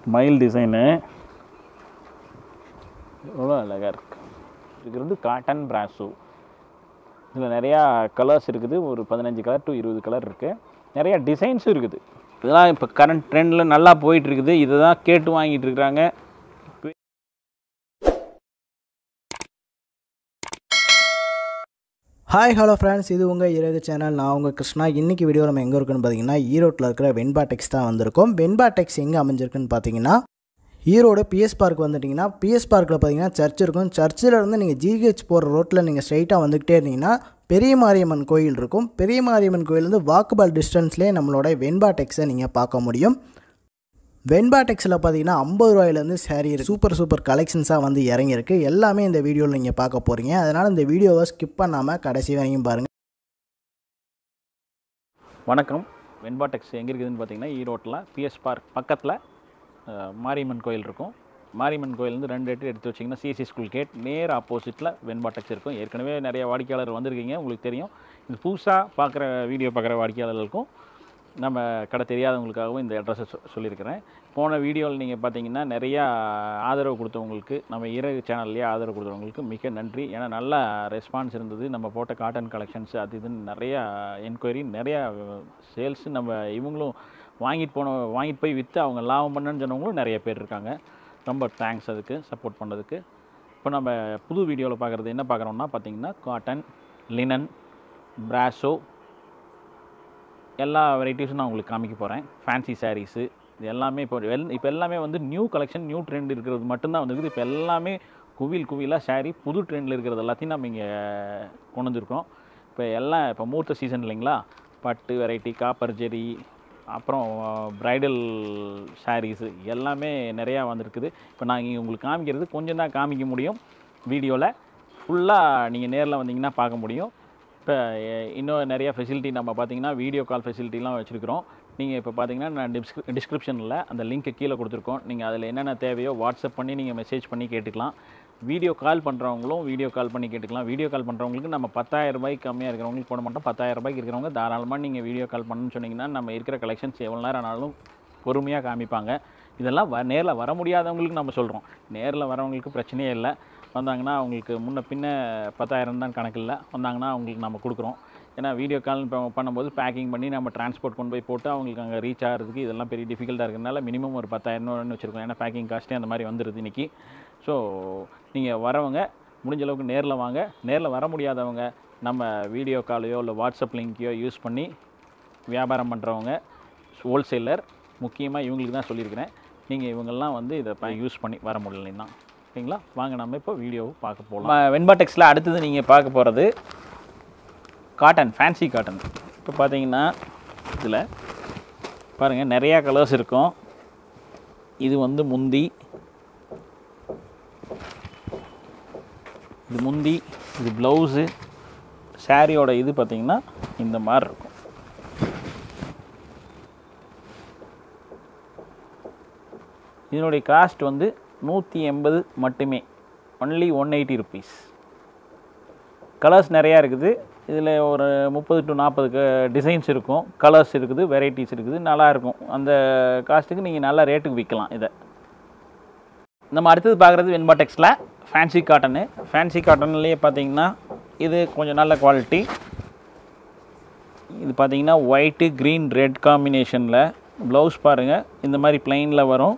மயில் டிசைனு எவ்வளோ அழகாக இருக்கு இது வந்து காட்டன் பிராசோ இதில் நிறையா கலர்ஸ் இருக்குது ஒரு பதினஞ்சு கலர் டு இருபது கலர் இருக்குது நிறையா டிசைன்ஸும் இருக்குது இதெல்லாம் இப்போ கரண்ட் ட்ரெண்டில் நல்லா போயிட்டு இருக்குது இதை தான் கேட்டு வாங்கிட்டு இருக்கிறாங்க ஹாய் ஹலோ ஃப்ரெண்ட்ஸ் இது உங்கள் இறகு சேனல் நான் உங்கள் கிருஷ்ணா இன்றைக்கி வீடியோ நம்ம எங்கே இருக்குன்னு பார்த்தீங்கன்னா ஈரோட்டில் இருக்கிற வெண்பா டெக்ஸ் தான் வந்திருக்கோம் வெண்பா டெக்ஸ் எங்கே அமைஞ்சிருக்குன்னு பார்த்தீங்கன்னா ஈரோடு பிஎஸ் பார்க் வந்துட்டிங்கன்னா பிஎஸ் பார்க்கில் பார்த்தீங்கன்னா சர்ச் இருக்கும் சர்ச்சில் இருந்து நீங்கள் ஜிஹெச் போகிற ரோட்டில் நீங்கள் ஸ்ட்ரைட்டாக வந்துக்கிட்டே இருந்தீங்கன்னா பெரிய மாரியம்மன் கோயில் இருக்கும் பெரிய மாரியம்மன் கோயிலேருந்து வாக்குபால் டிஸ்டன்ஸ்லேயே நம்மளோட வெண்பா டெக்ஸை நீங்கள் பார்க்க முடியும் வெண்பா டெக்ஸில் பார்த்தீங்கன்னா ஐம்பது ரூபாயிலேருந்து saree இருக்கு சூப்பர் சூப்பர் கலெக்ஷன்ஸாக வந்து இறங்கியிருக்கு எல்லாமே இந்த வீடியோவில் நீங்கள் பார்க்க போகிறீங்க அதனால் இந்த வீடியோவை ஸ்கிப் பண்ணாமல் கடைசி வரைக்கும் பாருங்கள் வணக்கம் வெண்பாடெக்ஸ் எங்கே இருக்குதுன்னு பார்த்தீங்கன்னா ஈரோட்டில் பிஎஸ் பார்க் பக்கத்தில் அஹ், மாரியம்மன் கோயில் இருக்கும் மாரியம்மன் கோயிலேருந்து ரெண்டு எட்டு எடுத்து வச்சிங்கன்னா சிஎஸ்சி ஸ்கூல் கேட் நேர் ஆப்போசிட்டில் வெண்பாடெக்ஸ் இருக்கும் ஏற்கனவே நிறைய வாடிக்கையாளர் வந்திருக்கீங்க உங்களுக்கு தெரியும் இது புதுசாக பார்க்குற வீடியோ பார்க்குற வாடிக்கையாளர்களுக்கும் நம்ம கடை தெரியாதவங்களுக்காகவும் இந்த அட்ரஸை சொ சொல்லியிருக்கிறேன் போன வீடியோவில் நீங்கள் பார்த்தீங்கன்னா நிறையா ஆதரவு கொடுத்தவங்களுக்கு நம்ம இறகு சேனல்லையே ஆதரவு கொடுத்தவங்களுக்கு மிக நன்றி ஏன்னா நல்ல ரெஸ்பான்ஸ் இருந்தது நம்ம போட்ட காட்டன் கலெக்ஷன்ஸ் அது இதுன்னு நிறையா என்கொயரி நிறையா சேல்ஸ் நம்ம இவங்களும் வாங்கிட்டு போன வாங்கிட்டு போய் விற்று அவங்க லாபம் பண்ணணும்னு சொன்னவங்களும் நிறைய பேர் இருக்காங்க ரொம்ப தேங்க்ஸ் அதுக்கு சப்போர்ட் பண்ணதுக்கு இப்போ நம்ம புது வீடியோவில் பார்க்குறது என்ன பார்க்குறோம்னா பார்த்தீங்கன்னா காட்டன் லினன் பிராசோ எல்லா வெரைட்டிஸும் நான் உங்களுக்கு காமிக்க போகிறேன் ஃபேன்சி சாரீஸு இது எல்லாமே இப்போ எல் இப்போ எல்லாமே வந்து நியூ கலெக்ஷன் நியூ ட்ரெண்ட் இருக்கிறது மட்டும்தான் வந்துருக்குது இப்போ எல்லாமே குவில் குவிலாக saree புது ட்ரெண்டில் இருக்கிறது எல்லாத்தையும் நம்ம இங்கே கொண்டு வந்திருக்கோம் இப்போ எல்லாம் இப்போ மூர்த்த சீசன் இல்லைங்களா பட்டு வெரைட்டி காப்பர் ஜெரி அப்புறம் ப்ரைடல் சாரீஸு எல்லாமே நிறையா வந்திருக்குது இப்போ நான் இங்கே உங்களுக்கு காமிக்கிறது கொஞ்சம் தான் காமிக்க முடியும் வீடியோவில் ஃபுல்லாக நீங்கள் நேரில் வந்தீங்கன்னா பார்க்க முடியும் இப்போ எ- இன்னும் நிறைய ஃபெசிலிட்டி நம்ம பார்த்தீங்கன்னா வீடியோ கால் ஃபெசிலிட்டிலாம் வச்சுருக்கிறோம் நீங்கள் இப்போ பார்த்தீங்கன்னா நான் டிஸ்கிரி டிஸ்கிரிப்ஷனில் அந்த லிங்க்கை கீழே கொடுத்துருக்கோம் நீங்கள் அதில் என்னென்ன தேவையோ வாட்ஸ்அப் பண்ணி நீங்கள் மெசேஜ் பண்ணி கேட்டுக்கலாம் வீடியோ கால் பண்ணுறவங்களும் வீடியோ கால் பண்ணி கேட்டுக்கலாம் வீடியோ கால் பண்ணுறவங்களுக்கு நம்ம 10000 ரூபாய்க்கு கம்மியாக இருக்கிறவங்களுக்கு போட மாட்டோம் 10000 ரூபாய்க்கு இருக்கிறவங்க தாராளமாக நீங்கள் வீடியோ கால் பண்ணணும்னு சொன்னீங்கன்னா நம்ம இருக்கிற கலெக்ஷன்ஸ் எவ்வளோ நேரம் ஆனாலும் பொறுமையாக காமிப்பாங்க இதெல்லாம் வ நேரில் வர முடியாதவங்களுக்கு நம்ம சொல்கிறோம் நேரில் வரவங்களுக்கு பிரச்சனையே இல்லை வந்தாங்கன்னா அவங்களுக்கு முன்ன பின்ன பத்தாயிரம் தான் கணக்கு இல்லை வந்தாங்கன்னா அவங்களுக்கு நம்ம கொடுக்குறோம் ஏன்னா வீடியோ கால் இப்போ பண்ணும்போது பேக்கிங் பண்ணி நம்ம டிரான்ஸ்போர்ட் கொண்டு போய் போட்டு அவங்களுக்கு அங்கே ரீச் ஆகிறதுக்கு இதெல்லாம் பெரிய டிஃபிகல்ட்டாக இருக்கிறதுனால மினிமம் ஒரு பத்தாயிரம் வச்சுருக்கோம் ஏன்னா பேக்கிங் காஸ்ட்டே அந்த மாதிரி வந்துடுது இன்றைக்கி ஸோ நீங்கள் வரவங்க முடிஞ்ச அளவுக்கு நேரில் வாங்க நேரில் வர முடியாதவங்க நம்ம வீடியோ காலையோ இல்லை வாட்ஸ்அப் லிங்க்கையோ யூஸ் பண்ணி வியாபாரம் பண்ணுறவங்க ஹோல்சேலர் முக்கியமாக இவங்களுக்கு தான் சொல்லியிருக்கிறேன் நீங்கள் இவங்கெல்லாம் வந்து இதை யூஸ் பண்ணி வர முடியலைன்னா ஓகேங்களா வாங்க நம்ம இப்போ வீடியோவை பார்க்க போகலாம் வெண்பாடெக்ஸில் அடுத்தது நீங்கள் பார்க்க போகிறது காட்டன் ஃபேன்சி காட்டன் இப்போ பார்த்தீங்கன்னா இதில் பாருங்கள் நிறையா கலர்ஸ் இருக்கும் இது வந்து முந்தி இது முந்தி இது ப்ளவுஸு சாரியோட இது பார்த்தீங்கன்னா இந்த மாதிரி இருக்கும் இதனுடைய காஸ்ட் வந்து நூற்றி எண்பது மட்டுமே only one eighty rupees colours நிறையா இருக்குது இதில் ஒரு முப்பது டு நாற்பது டிசைன்ஸ் இருக்கும் கலர்ஸ் இருக்குது வெரைட்டிஸ் இருக்குது நல்லா இருக்கும் அந்த காஸ்ட்டுக்கு நீங்கள் நல்ல ரேட்டுக்கு விற்கலாம் இதை நம்ம அடுத்தது பார்க்குறது வெண்பாடெக்ஸில் ஃபேன்சி காட்டனு ஃபேன்சி காட்டன்லேயே பார்த்தீங்கன்னா இது கொஞ்சம் நல்ல குவாலிட்டி இது பார்த்தீங்கன்னா ஒயிட்டு க்ரீன் ரெட் காம்பினேஷனில் ப்ளவுஸ் பாருங்கள் இந்த மாதிரி ப்ளைனில் வரும்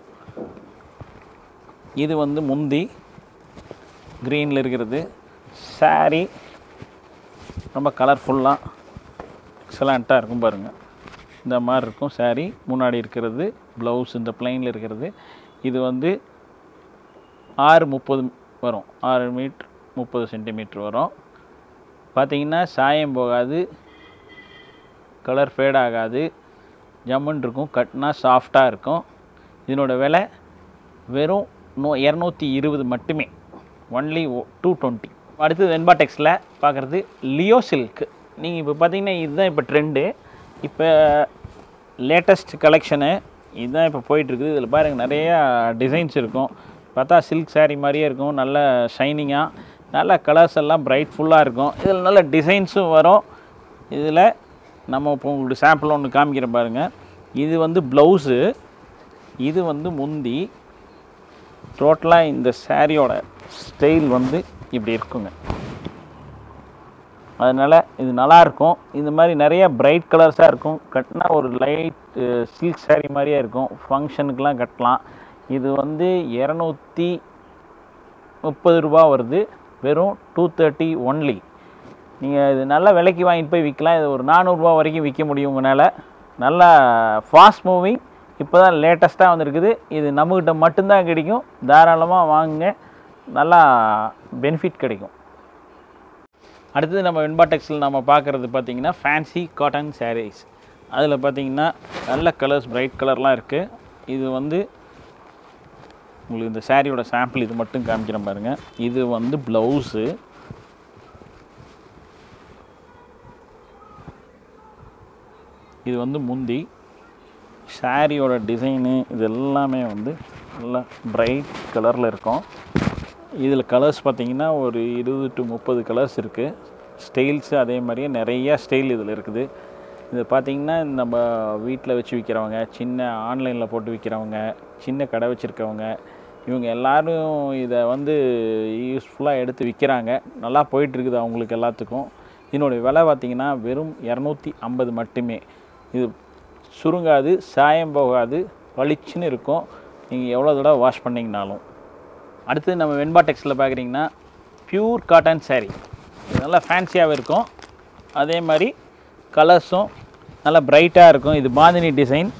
இது வந்து முந்தி க்ரீனில் இருக்கிறது saree ரொம்ப கலர்ஃபுல்லாக எக்ஸலண்ட்டாக இருக்கும் பாருங்கள் இந்த மாதிரி இருக்கும் saree முன்னாடி இருக்கிறது ப்ளவுஸ் இந்த ப்ளைனில் இருக்கிறது இது வந்து ஆறு முப்பது வரும் ஆறு மீட்ரு முப்பது சென்டிமீட்ரு வரும் பார்த்தீங்கன்னா சாயம் போகாது கலர் ஃபேட் ஆகாது ஜம்முன்னு இருக்கும் கட்டினா சாஃப்டாக இருக்கும் இதனோட விலை வெறும் நூ இரநூத்தி இருபது மட்டுமே ஒன்லி டூ டுவெண்ட்டி அடுத்தது வெண்பாடெக்ஸில் பார்க்குறது லியோ சில்க் நீங்கள் இப்போ பார்த்தீங்கன்னா இதுதான் இப்போ ட்ரெண்டு இப்போ லேட்டஸ்ட் கலெக்ஷனு இதுதான் இப்போ போயிட்டுருக்குது இதில் பாருங்கள் நிறையா டிசைன்ஸ் இருக்கும் பார்த்தா சில்க் saree மாதிரியே இருக்கும் நல்ல ஷைனிங்காக நல்ல கலர்ஸ் எல்லாம் பிரைட் ஃபுல்லாக இருக்கும் இதில் நல்ல டிசைன்ஸும் வரும் இதில் நம்ம இப்போ உங்களுக்கு சாம்பிள் ஒன்று காமிக்கிறேன் பாருங்கள் இது வந்து ப்ளவுஸு இது வந்து முந்தி டோட்டலாக இந்த சாரியோட ஸ்டைல் வந்து இப்படி இருக்குங்க அதனால் இது நல்லா இருக்கும் இந்த மாதிரி நிறைய பிரைட் கலர்ஸாக இருக்கும் கட்டினா ஒரு லைட் சில்க் saree மாதிரியே இருக்கும் ஃபங்க்ஷனுக்கெலாம் கட்டலாம் இது வந்து இரநூத்தி முப்பது ரூபா வருது வெறும் டூ தேர்ட்டி ஒன்லி நீங்கள் இது நல்ல விலைக்கு வாங்கிட்டு போய் விற்கலாம் இது ஒரு நானூறுரூவா வரைக்கும் விற்க முடியும் உங்களால் நல்லா ஃபாஸ்ட் மூவிங் இப்போ தான் லேட்டஸ்ட்டாக வந்திருக்குது இது நம்மக்கிட்ட மட்டும்தான் கிடைக்கும் தாராளமாக வாங்குங்க நல்லா பெனிஃபிட் கிடைக்கும் அடுத்தது நம்ம வெண்பாடெக்ஸில் நம்ம பார்க்குறது பார்த்தீங்கன்னா ஃபேன்சி காட்டன் சாரீஸ் அதில் பார்த்தீங்கன்னா நல்ல கலர்ஸ் பிரைட் கலர்லாம் இருக்குது இது வந்து உங்களுக்கு இந்த சாரியோட சாம்பிள் இது மட்டும் காமிக்கிறேன் பாருங்கள் இது வந்து ப்ளவுஸு இது வந்து முந்தி சாரியோட டிசைனு இது எல்லாமே வந்து நல்லா பிரைட் கலரில் இருக்கும் இதில் கலர்ஸ் பார்த்தீங்கன்னா ஒரு இருபது டு முப்பது கலர்ஸ் இருக்குது ஸ்டைல்ஸு அதே மாதிரியே நிறைய ஸ்டைல் இதில் இருக்குது இது பார்த்தீங்கன்னா நம்ம வீட்டில் வச்சு விற்கிறவங்க சின்ன ஆன்லைனில் போட்டு விற்கிறவங்க சின்ன கடை வச்சுருக்கவங்க இவங்க எல்லாரும் இதை வந்து யூஸ்ஃபுல்லாக எடுத்து விற்கிறாங்க நல்லா போயிட்டுருக்குது அவங்களுக்கு எல்லாத்துக்கும் இதனுடைய விலை பார்த்தீங்கன்னா வெறும் இரநூத்தி ஐம்பது மட்டுமே இது சுருங்காது சாயம் போகாது பளிச்சுன்னு இருக்கும் நீங்கள் எவ்வளோ தடவை வாஷ் பண்ணிங்கனாலும் அடுத்து நம்ம வெண்பா டெக்ஸில் பார்க்குறீங்கன்னா பியூர் காட்டன் saree இது நல்லா ஃபேன்சியாகவும் இருக்கும் அதே மாதிரி கலர்ஸும் நல்லா பிரைட்டாக இருக்கும் இது பாந்தினி டிசைன்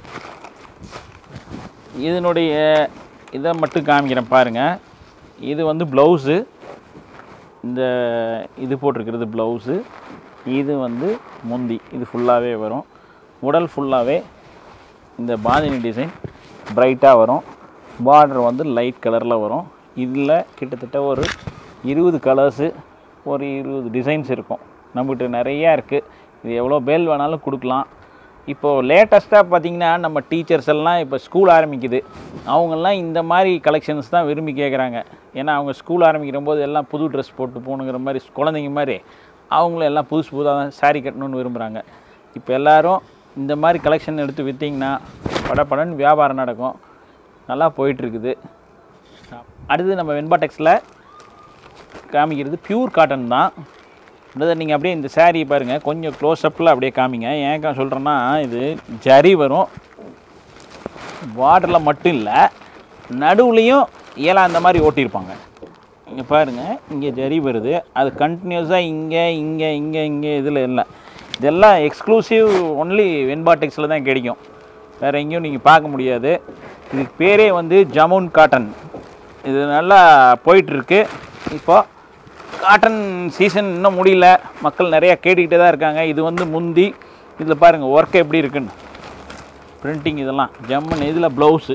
இதனுடைய இதை மட்டும் காமிக்கிறேன் பாருங்கள் இது வந்து ப்ளவுஸு இந்த இது போட்டிருக்கிறது ப்ளவுஸு இது வந்து முந்தி இது ஃபுல்லாகவே வரும் உடல் ஃபுல்லாகவே இந்த பாந்தினி டிசைன் பிரைட்டாக வரும் பார்டர் வந்து லைட் கலரில் வரும் இதில் கிட்டத்தட்ட ஒரு இருபது கலர்ஸு ஒரு இருபது டிசைன்ஸ் இருக்கும் நம்மகிட்ட நிறையா இருக்குது இது எவ்வளோ பேல் வேணாலும் கொடுக்கலாம் இப்போது லேட்டஸ்ட்டாக பார்த்தீங்கன்னா நம்ம டீச்சர்ஸ் எல்லாம் இப்போ ஸ்கூல் ஆரம்பிக்குது அவங்கெல்லாம் இந்த மாதிரி கலெக்ஷன்ஸ் தான் விரும்பி கேட்குறாங்க ஏன்னா அவங்க ஸ்கூல் ஆரம்பிக்கிற போது எல்லாம் புது ட்ரெஸ் போட்டு போகணுங்கிற மாதிரி குழந்தைங்க மாதிரி அவங்களும் எல்லாம் புதுசு புதுசாக தான் saree கட்டணும்னு விரும்புகிறாங்க இப்போ எல்லாரும் இந்த மாதிரி கலெக்ஷன் எடுத்து விற்றிங்கன்னா படப்படன்னு வியாபாரம் நடக்கும் நல்லா போயிட்டுருக்குது அடுத்து நம்ம வெண்பா டெக்ஸில் காமிக்கிறது பியூர் காட்டன் தான் அதாவது நீங்கள் அப்படியே இந்த saree பாருங்கள் கொஞ்சம் க்ளோஸ்அப்பில் அப்படியே காமிங்க ஏன் சொல்கிறேன்னா இது ஜரி வரும் பார்டரில் மட்டும் இல்லை நடுவுலையும் ஏலா அந்த மாதிரி ஓட்டியிருப்பாங்க இங்கே பாருங்கள் இங்கே ஜரி வருது அது கண்டினியூஸாக இங்கே இங்கே இங்கே இங்கே இதில் இல்லை இதெல்லாம் எக்ஸ்க்ளூசிவ் ஒன்லி வெண்பா டெக்ஸில் தான் கிடைக்கும் வேறு எங்கேயும் நீங்கள் பார்க்க முடியாது இதுக்கு பேரே வந்து ஜமுன் காட்டன் இது நல்லா போயிட்டுருக்கு இப்போ காட்டன் சீசன் இன்னும் முடியல மக்கள் நிறையா கேட்டுக்கிட்டே தான் இருக்காங்க இது வந்து முந்தி இதில் பாருங்கள் ஒர்க் எப்படி இருக்குன்னு பிரிண்டிங் இதெல்லாம் ஜம்முன்னு இதில் ப்ளவுஸு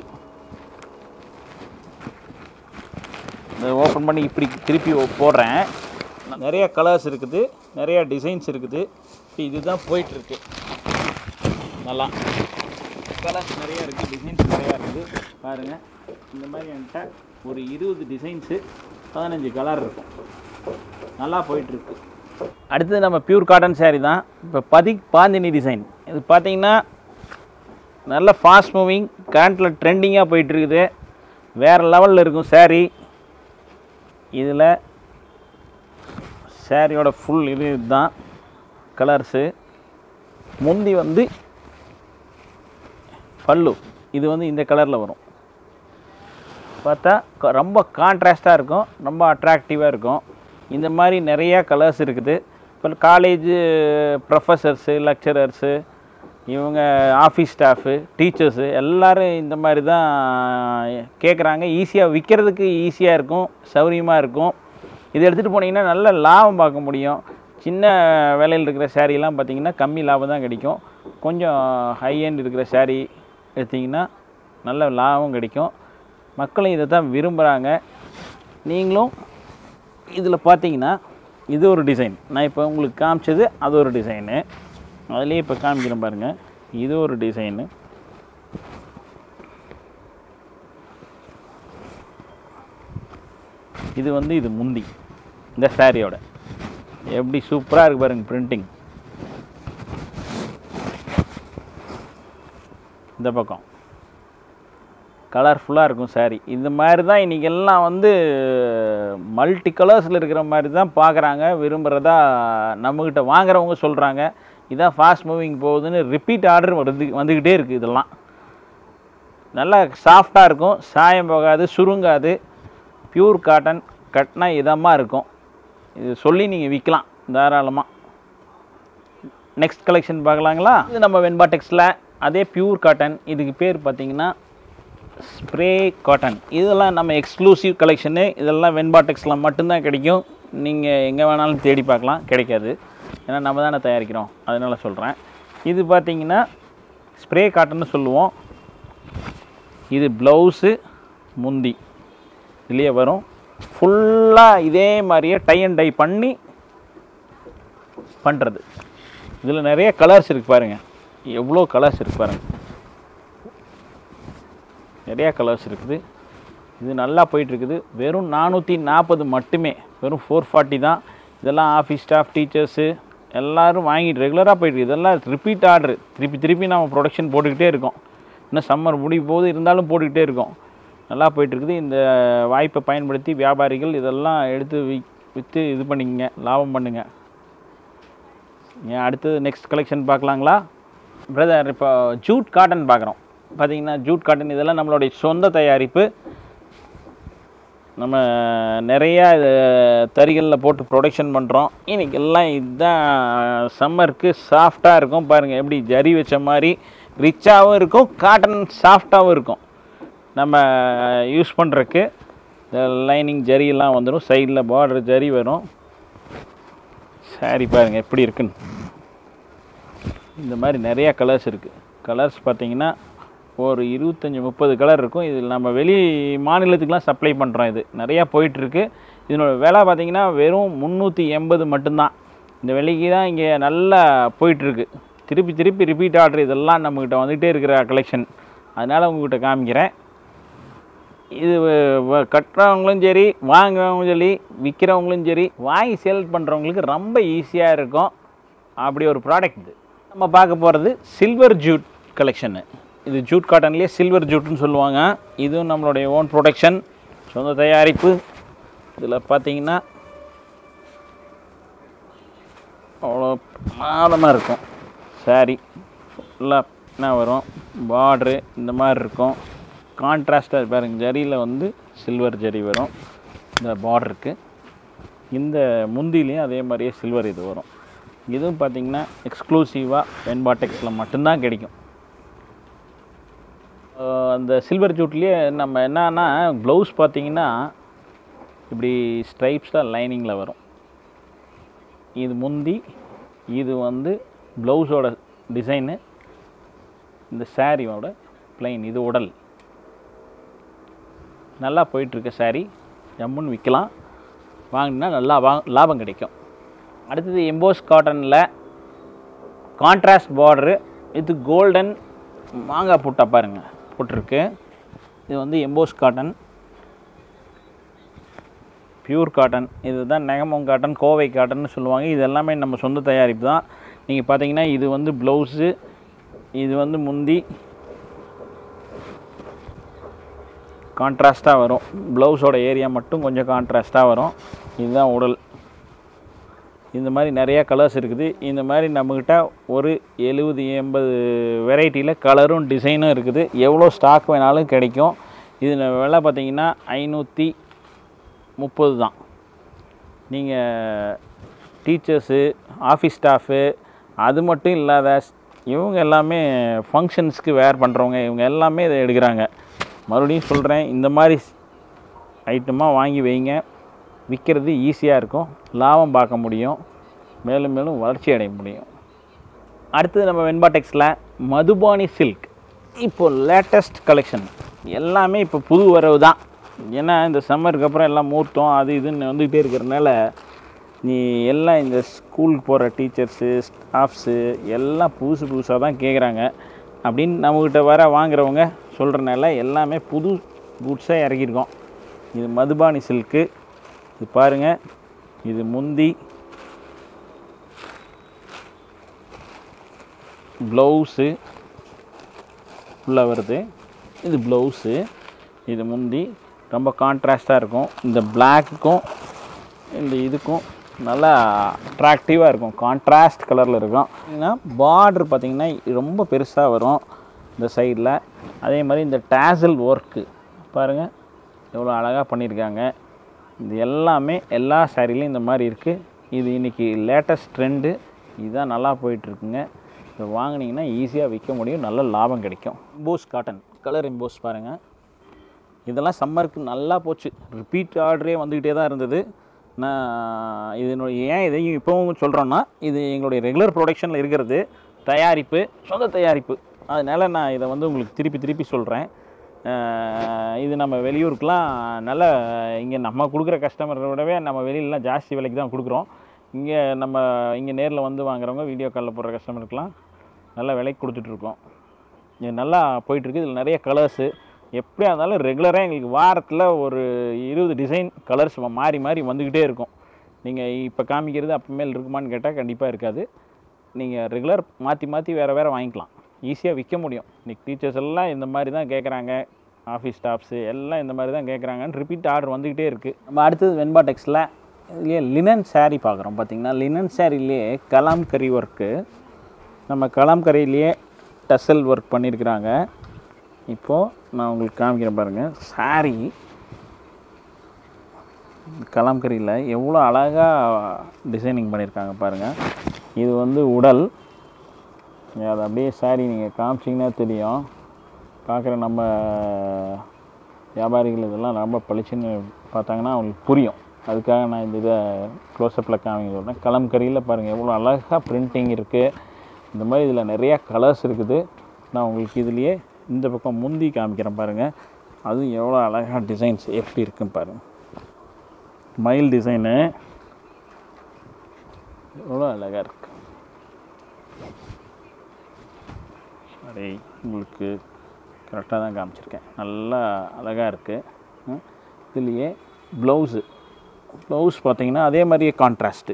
இதை ஓப்பன் பண்ணி இப்படி திருப்பி போடுறேன் நிறைய கலர்ஸ் இருக்குது நிறைய டிசைன்ஸ் இருக்குது இப்போ இதுதான் போயிட்டுருக்கு நல்லா கலர்ஸ் நிறையா இருக்குது டிசைன்ஸ் நிறையா இருக்குது பாருங்கள் இந்த மாதிரி என்கிட்ட ஒரு இருபது டிசைன்ஸு பதினஞ்சு கலர் இருக்கும் நல்லா போயிட்டுருக்கு அடுத்தது நம்ம பியூர் காட்டன் saree தான் இப்போ பதி பாந்தினி டிசைன் இது பார்த்தீங்கன்னா நல்ல ஃபாஸ்ட் மூவிங் கரண்ட்டில் ட்ரெண்டிங்காக போயிட்டுருக்குது வேறு லெவலில் இருக்கும் saree இதில் சாரியோட ஃபுல் இது இதுதான் கலர்ஸு முந்தி வந்து பல்லு இது வந்து இந்த கலரில் வரும் பார்த்தா க- ரொம்ப கான்ட்ராஸ்ட்டாக இருக்கும் ரொம்ப அட்ராக்டிவாக இருக்கும் இந்த மாதிரி நிறையா கலர்ஸ் இருக்குது இப்போ காலேஜ் ப்ரொஃபஸர்ஸு லெக்சரர்ஸு இவங்க ஆஃபீஸ் ஸ்டாஃபு டீச்சர்ஸு எல்லாரும் இந்த மாதிரி தான் கேட்குறாங்க ஈஸியாக விற்கிறதுக்கு ஈஸியாக இருக்கும் சௌரியமாக இருக்கும் இதை எடுத்துகிட்டு போனீங்கன்னா நல்ல லாபம் பார்க்க முடியும் சின்ன விலையில் இருக்கிற சாரீலாம் பார்த்தீங்கன்னா கம்மி லாபம் தான் கிடைக்கும் கொஞ்சம் ஹை end இருக்கிற saree எடுத்தீங்கன்னா நல்ல லாபம் கிடைக்கும் மக்களும் இதை தான் விரும்புகிறாங்க நீங்களும் இதில் பார்த்தீங்கன்னா இது ஒரு டிசைன் நான் இப்போ உங்களுக்கு காமிச்சது அது ஒரு டிசைனு அதுலேயே இப்போ காமிக்கிறேன் பாருங்கள் இது ஒரு டிசைனு இது வந்து இது முந்தி இந்த சாரியோட எப்படி சூப்பராக இருக்கு பாருங்க பிரிண்டிங் இந்த பக்கம் கலர்ஃபுல்லாக இருக்கும் saree இந்த மாதிரி தான் இன்றைக்கி எல்லாம் வந்து மல்டி கலர்ஸில் இருக்கிற மாதிரி தான் பார்க்குறாங்க விரும்புகிறதா நம்மக்கிட்ட வாங்குறவங்க சொல்கிறாங்க இதான் ஃபாஸ்ட் மூவிங் போகுதுன்னு ரிப்பீட் ஆர்டர் வந்து வந்துக்கிட்டே இருக்குது இதெல்லாம் நல்லா சாஃப்டாக இருக்கும் சாயம் போகாது சுருங்காது பியூர் காட்டன் கட்டினா இதமாக இருக்கும் இது சொல்லி நீங்கள் விற்கலாம் தாராளமாக நெக்ஸ்ட் கலெக்ஷன் பார்க்கலாங்களா இது நம்ம வெண்பாடெக்ஸில் அதே பியூர் காட்டன் இதுக்கு பேர் பார்த்தீங்கன்னா ஸ்ப்ரே காட்டன் இதெல்லாம் நம்ம எக்ஸ்க்ளூசிவ் கலெக்ஷனு இதெல்லாம் வெண்பாடெக்ஸில் மட்டும்தான் கிடைக்கும் நீங்கள் எங்கே வேணாலும் தேடி பார்க்கலாம் கிடைக்காது ஏன்னா நம்ம தானே தயாரிக்கிறோம் அதனால் சொல்கிறேன் இது பார்த்தீங்கன்னா ஸ்ப்ரே காட்டன்னு சொல்லுவோம் இது ப்ளவுஸு முந்தி இதுலேயே வரும் ஃபுல்லாக இதே மாதிரியே டை அண்ட் டை பண்ணி பண்ணுறது இதில் நிறைய கலர்ஸ் இருக்கு பாருங்கள் எவ்வளோ கலர்ஸ் இருக்கு பாருங்கள் நிறையா கலர்ஸ் இருக்குது இது நல்லா போயிட்டுருக்குது வெறும் நானூற்றி நாற்பது மட்டுமே வெறும் ஃபோர் ஃபார்ட்டி தான் இதெல்லாம் ஆஃபீஸ் ஸ்டாஃப் டீச்சர்ஸு எல்லோரும் வாங்கிட்டு ரெகுலராக போயிட்டு இதெல்லாம் ரிப்பீட் ஆர்டர் திருப்பி திருப்பி நம்ம ப்ரொடக்ஷன் போட்டுக்கிட்டே இருக்கோம் இன்னும் சம்மர் முடிய போது இருந்தாலும் போட்டுக்கிட்டே இருக்கோம் நல்லா போயிட்டுருக்குது இந்த வாய்ப்பை பயன்படுத்தி வியாபாரிகள் இதெல்லாம் எடுத்து வி விற்று இது பண்ணிக்கங்க லாபம் பண்ணுங்க ஏன் அடுத்தது நெக்ஸ்ட் கலெக்ஷன் பார்க்கலாங்களா பிரதர் இப்போ ஜூட் காட்டன் பார்க்குறோம் பார்த்தீங்கன்னா ஜூட் காட்டன் இதெல்லாம் நம்மளுடைய சொந்த தயாரிப்பு நம்ம நிறையா இது தறிகளில் போட்டு ப்ரொடக்ஷன் பண்ணுறோம் இன்னைக்கு எல்லாம் இதுதான் சம்மருக்கு சாஃப்டாக இருக்கும் பாருங்கள் எப்படி ஜரி வச்ச மாதிரி ரிச்சாகவும் இருக்கும் காட்டன் சாஃப்டாகவும் இருக்கும் நம்ம யூஸ் பண்ணுறக்கு இந்த லைனிங் ஜரியெல்லாம் வந்துடும் சைடில் பார்டர் ஜரி வரும் saree பாருங்கள் எப்படி இருக்குன்னு இந்த மாதிரி நிறையா கலர்ஸ் இருக்குது கலர்ஸ் பார்த்தீங்கன்னா ஒரு இருபத்தஞ்சி முப்பது கலர் இருக்கும் இது நம்ம வெளி மாநிலத்துக்குலாம் சப்ளை பண்ணுறோம் இது நிறையா போயிட்டுருக்கு இதனோட விலை பார்த்தீங்கன்னா வெறும் முந்நூற்றி எண்பது மட்டும்தான் இந்த விலைக்கு தான் இங்கே நல்லா போயிட்டுருக்கு திருப்பி திருப்பி ரிப்பீட் ஆர்டர் இதெல்லாம் நம்மக்கிட்ட வந்துகிட்டே இருக்கிற கலெக்ஷன் அதனால் உங்ககிட்ட காமிக்கிறேன் இது வ- வ- கட்டுறவங்களும் சரி வாங்குறவங்களும் சரி விற்கிறவங்களும் சரி வாங்கி சேல் பண்ணுறவங்களுக்கு ரொம்ப ஈஸியாக இருக்கும் அப்படி ஒரு ப்ராடக்ட் இது நம்ம பார்க்க போகிறது சில்வர் ஜூட் கலெக்ஷனு இது ஜூட் காட்டன்லேயே சில்வர் ஜூட்னு சொல்லுவாங்க இதுவும் நம்மளுடைய ஓன் ப்ரொடக்ஷன் சொந்த தயாரிப்பு இதில் பார்த்தீங்கன்னா அவ்வளோ மாதமாக இருக்கும் saree ஃபுல்லாக என்ன வரும் பார்ட்ரு இந்த மாதிரி இருக்கும் கான்ட்ராஸ்டாக பாருங்க ஜரியில் வந்து சில்வர் ஜரி வரும் இந்த பார்டருக்கு இந்த முந்திலையும் அதே மாதிரியே சில்வர் இது வரும் இதுவும் பார்த்தீங்கன்னா எக்ஸ்க்ளூசிவாக வெண்பாட்டெக்ஸில் மட்டும்தான் கிடைக்கும் அஹ் அந்த சில்வர் ஜூட்லேயே நம்ம என்னன்னா ப்ளவுஸ் பார்த்தீங்கன்னா இப்படி ஸ்ட்ரைப்ஸில் லைனிங்கில் வரும் இது முந்தி இது வந்து ப்ளவுஸோட டிசைனு இந்த சாரியோட plain இது உடல் நல்லா போயிட்டுருக்க saree ஜம்முன்னு விற்கலாம் வாங்கினா நல்லா வா லாபம் கிடைக்கும் அடுத்தது எம்போஸ் காட்டனில் கான்ட்ராஸ்ட் பார்டரு இது கோல்டன் மாங்காய் புட்டா பாருங்க போட்டிருக்கு இது வந்து எம்போஸ் காட்டன் பியூர் காட்டன் இதுதான் நெகமம் காட்டன் கோவை காட்டன்னு சொல்லுவாங்க இது எல்லாமே நம்ம சொந்த தயாரிப்பு தான் நீங்கள் பார்த்தீங்கன்னா இது வந்து ப்ளவுஸு இது வந்து முந்தி கான்ட்ராஸ்ட்டாக வரும் ப்ளவுஸோட ஏரியா மட்டும் கொஞ்சம் கான்ட்ராஸ்ட்டாக வரும் இதுதான் உடல் இந்த மாதிரி நிறையா கலர்ஸ் இருக்குது இந்த மாதிரி நம்மக்கிட்ட ஒரு எழுபது எண்பது வெரைட்டியில் கலரும் டிசைனும் இருக்குது எவ்வளோ ஸ்டாக் வேணாலும் கிடைக்கும் இது விலை பார்த்தீங்கன்னா ஐநூற்றி முப்பது தான் நீங்கள் டீச்சர்ஸு ஆஃபீஸ் ஸ்டாஃபு அது மட்டும் இல்லாத இவங்க எல்லாமே ஃபங்க்ஷன்ஸ்க்கு வேர் பண்ணுறவங்க இவங்க எல்லாமே இதை எடுக்கிறாங்க மறுபடியும் சொல்கிறேன் இந்த மாதிரி ஐட்டமாக வாங்கி வைங்க விற்கிறது ஈஸியாக இருக்கும் லாபம் பார்க்க முடியும் மேலும் மேலும் வளர்ச்சி அடைய முடியும் அடுத்தது நம்ம வெண்பாடெக்ஸில் மதுபானி சில்க் இப்போ லேட்டஸ்ட் கலெக்ஷன் எல்லாமே இப்போ புது வரவு தான் ஏன்னா இந்த சம்மருக்கு அப்புறம் எல்லாம் மூர்த்தம் அது இதுன்னு வந்துக்கிட்டே இருக்கிறனால நீ எல்லாம் இந்த ஸ்கூலுக்கு போகிற டீச்சர்ஸு ஸ்டாஃப்ஸு எல்லாம் புதுசு புதுசாக தான் கேட்குறாங்க அப்படின்னு நம்மக்கிட்ட வர வாங்குறவங்க சொல்கிறனால எல்லாமே புது குட்ஸாக இறக்கியிருக்கோம் இது மதுபானி சில்க்கு இது பாருங்கள் இது முந்தி ப்ளவுஸு உள்ளே வருது இது ப்ளவுஸு இது முந்தி ரொம்ப கான்ட்ராஸ்ட்டாக இருக்கும் இந்த பிளாக்குக்கும் இந்த இதுக்கும் நல்லா அட்ராக்டிவாக இருக்கும் கான்ட்ராஸ்ட் கலரில் இருக்கும் ஏன்னா பார்டர் பார்த்திங்கன்னா ரொம்ப பெருசாக வரும் இந்த சைடில் அதே மாதிரி இந்த டேசல் ஒர்க்கு பாருங்கள் எவ்வளோ அழகாக பண்ணியிருக்காங்க இது எல்லாமே எல்லா சாரிலையும் இந்த மாதிரி இருக்குது இது இன்றைக்கி லேட்டஸ்ட் ட்ரெண்டு இதுதான் நல்லா போயிட்டுருக்குங்க இதை வாங்குனீங்கன்னா ஈஸியாக விற்க முடியும் நல்ல லாபம் கிடைக்கும் இம்போஸ் காட்டன் கலர் இம்போஸ் பாருங்கள் இதெல்லாம் சம்மருக்கு நல்லா போச்சு ரிப்பீட் ஆர்டரே வந்துக்கிட்டே தான் இருந்தது நான் இதனுடைய ஏன் இதையும் இப்போவும் சொல்கிறோன்னா இது எங்களுடைய ரெகுலர் ப்ரொடக்ஷனில் இருக்கிறது தயாரிப்பு சொந்த தயாரிப்பு அதனால் நான் இதை வந்து உங்களுக்கு திருப்பி திருப்பி சொல்கிறேன் இது நம்ம வெளியூருக்குலாம் நல்ல இங்கே நம்ம கொடுக்குற கஸ்டமரை விடவே நம்ம வெளியிலலாம் ஜாஸ்தி விலைக்கு தான் கொடுக்குறோம் இங்கே நம்ம இங்கே நேரில் வந்து வாங்குறவங்க வீடியோ காலில் போடுற கஸ்டமருக்குலாம் நல்ல விலைக்கு கொடுத்துட்ருக்கோம் இது நல்லா போயிட்டுருக்கு இதில் நிறைய கலர்ஸு எப்படியா இருந்தாலும் ரெகுலராக எங்களுக்கு வாரத்தில் ஒரு இருபது டிசைன் கலர்ஸ் மாறி மாறி வந்துக்கிட்டே இருக்கும் நீங்கள் இப்போ காமிக்கிறது அப்பமேல் இருக்குமான்னு கேட்டால் கண்டிப்பாக இருக்காது நீங்கள் ரெகுலர் மாற்றி மாற்றி வேறு வேறு வாங்கிக்கலாம் ஈஸியாக விற்க முடியும் இன்றைக்கி டீச்சர்ஸ் எல்லாம் இந்த மாதிரி தான் கேட்குறாங்க ஆஃபீஸ் ஸ்டாஃப்ஸு எல்லாம் இந்த மாதிரி தான் கேட்குறாங்கன்னு ரிப்பீட் ஆர்டர் வந்துக்கிட்டே இருக்குது நம்ம அடுத்தது வெண்பா டெக்ஸில் இதுலேயே லினன் saree பார்க்குறோம் பார்த்தீங்கன்னா லினன் சாரிலேயே கலாம்கரி ஒர்க்கு நம்ம கலாம்கரியிலேயே டசல் ஒர்க் பண்ணியிருக்கிறாங்க இப்போது நான் உங்களுக்கு காமிக்கிறேன் பாருங்கள் saree கலாம்கரியில் எவ்வளோ அழகாக டிசைனிங் பண்ணியிருக்காங்க பாருங்கள் இது வந்து உடல் அது அப்படியே saree நீங்கள் காமிச்சிங்கன்னா தெரியும் பார்க்குற நம்ம வியாபாரிகள் இதெல்லாம் ரொம்ப பளிச்சுன்னு பார்த்தாங்கன்னா அவங்களுக்கு புரியும் அதுக்காக நான் இந்த இதை க்ளோஸ்அப்பில் காமிக்க சொல்கிறேன் கலம்கரியில் பாருங்கள் எவ்வளோ அழகாக பிரிண்டிங் இருக்குது இந்த மாதிரி இதில் நிறையா கலர்ஸ் இருக்குது நான் உங்களுக்கு இதுலேயே இந்த பக்கம் முந்தி காமிக்கிறேன் பாருங்கள் அதுவும் எவ்வளோ அழகாக டிசைன்ஸ் எப்படி இருக்குன்னு பாருங்கள் மயில் டிசைனு எவ்வளோ அழகாக இருக்கு சரி உங்களுக்கு கரெக்டாக தான் காமிச்சிருக்கேன் நல்லா அழகாக இருக்குது இதுலேயே ப்ளவுஸு ப்ளவுஸ் பார்த்தீங்கன்னா அதே மாதிரியே கான்ட்ராஸ்ட்டு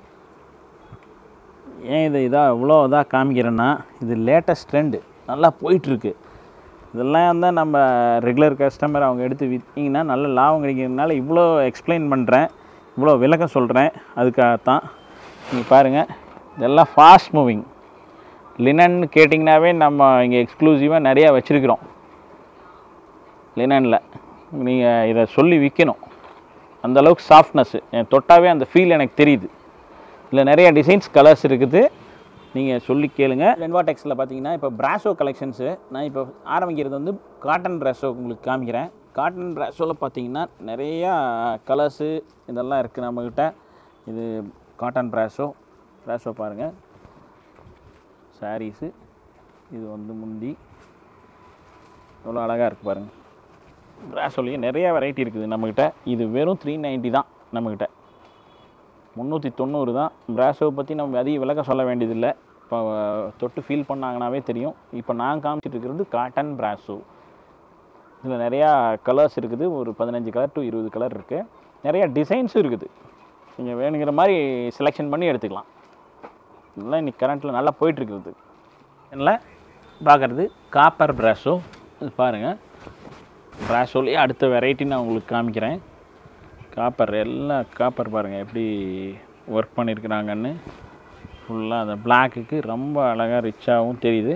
ஏன் இதை இதாக இவ்வளோ இதாக காமிக்கிறேன்னா இது லேட்டஸ்ட் ட்ரெண்டு நல்லா போயிட்டுருக்கு இதெல்லாம் தான் நம்ம ரெகுலர் கஸ்டமர் அவங்க எடுத்து விற்றீங்கன்னா நல்ல லாபம் கிடைக்கிறதுனால இவ்வளோ எக்ஸ்பிளைன் பண்ணுறேன் இவ்வளோ விளக்கம் சொல்கிறேன் அதுக்காகத்தான் நீங்கள் பாருங்கள் இதெல்லாம் ஃபாஸ்ட் மூவிங் லினன் கேட்டிங்கனாவே நம்ம இங்கே எக்ஸ்க்ளூசிவாக நிறையா வச்சுருக்கிறோம் லினனில் நீங்கள் இதை சொல்லி விற்கணும் அந்த அளவுக்கு சாஃப்ட்னஸ்ஸு தொட்டாவே அந்த ஃபீல் எனக்கு தெரியுது இதில் நிறைய டிசைன்ஸ் கலர்ஸ் இருக்குது நீங்கள் சொல்லி கேளுங்க வென்வாடெக்ஸில் பார்த்தீங்கன்னா இப்போ பிராசோ கலெக்ஷன்ஸு நான் இப்போ ஆரம்பிக்கிறது வந்து காட்டன் பிராசோ உங்களுக்கு காமிக்கிறேன் காட்டன் பிராசோவில் பார்த்தீங்கன்னா நிறையா கலர்ஸு இதெல்லாம் இருக்குது நம்மக்கிட்ட இது காட்டன் பிராசோ பிராசோ பாருங்கள் சாரீஸு இது வந்து முந்தி எவ்வளோ அழகாக இருக்குது பாருங்கள் பிராசோலேயே நிறையா வெரைட்டி இருக்குது நம்மக்கிட்ட இது வெறும் த்ரீ நைன்ட்டி தான் நம்மக்கிட்ட முந்நூற்றி தொண்ணூறு தான் பிராசோவை பற்றி நம்ம அதிக விளக்கம் சொல்ல வேண்டியதில்லை இப்போ தொட்டு ஃபீல் பண்ணாங்கனாவே தெரியும் இப்போ நான் காமிச்சிட்டு இருக்கிறது காட்டன் பிராசோ இதில் நிறையா கலர்ஸ் இருக்குது ஒரு பதினஞ்சு கலர் டு இருபது கலர் இருக்குது நிறையா டிசைன்ஸும் இருக்குது நீங்கள் வேணுங்கிற மாதிரி செலெக்ஷன் பண்ணி எடுத்துக்கலாம் இதெல்லாம் இன்றைக்கி கரண்ட்டில் நல்லா போயிட்டுருக்குது இதில் பார்க்குறது காப்பர் பிராஷோ இது பாருங்கள் பிராஷோலேயே அடுத்த வெரைட்டி நான் உங்களுக்கு காமிக்கிறேன் காப்பர் எல்லாம் காப்பர் பாருங்கள் எப்படி ஒர்க் பண்ணியிருக்கிறாங்கன்னு ஃபுல்லாக அந்த பிளாக்குக்கு ரொம்ப அழகாக ரிச்சாகவும் தெரியுது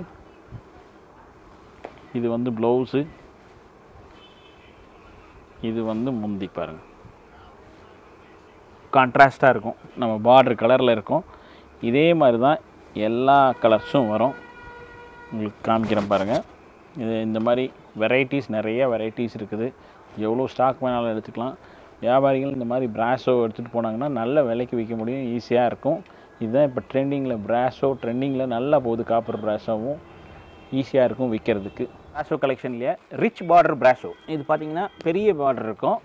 இது வந்து ப்ளவுஸு இது வந்து முந்தி பாருங்கள் கான்ட்ராஸ்ட்டாக இருக்கும் நம்ம பார்டர் கலரில் இருக்கும் இதே மாதிரி தான் எல்லா கலர்ஸும் வரும் உங்களுக்கு காமிக்கிறேன் பாருங்கள் இது இந்த மாதிரி வெரைட்டிஸ் நிறைய வெரைட்டிஸ் இருக்குது எவ்வளோ ஸ்டாக் வேணாலும் எடுத்துக்கலாம் வியாபாரிகள் இந்த மாதிரி பிராஷோ எடுத்துகிட்டு போனாங்கன்னா நல்ல விலைக்கு விற்க முடியும் ஈஸியாக இருக்கும் இதுதான் இப்போ ட்ரெண்டிங்கில் பிராஷோ ட்ரெண்டிங்கில் நல்லா போகுது காப்பர் பிராஷோவும் ஈஸியாக இருக்கும் விற்கிறதுக்கு பிராஷோ கலெக்ஷன்லேயே ரிச் பார்டர் பிராஷோ இது பார்த்தீங்கன்னா பெரிய பார்டர் இருக்கும்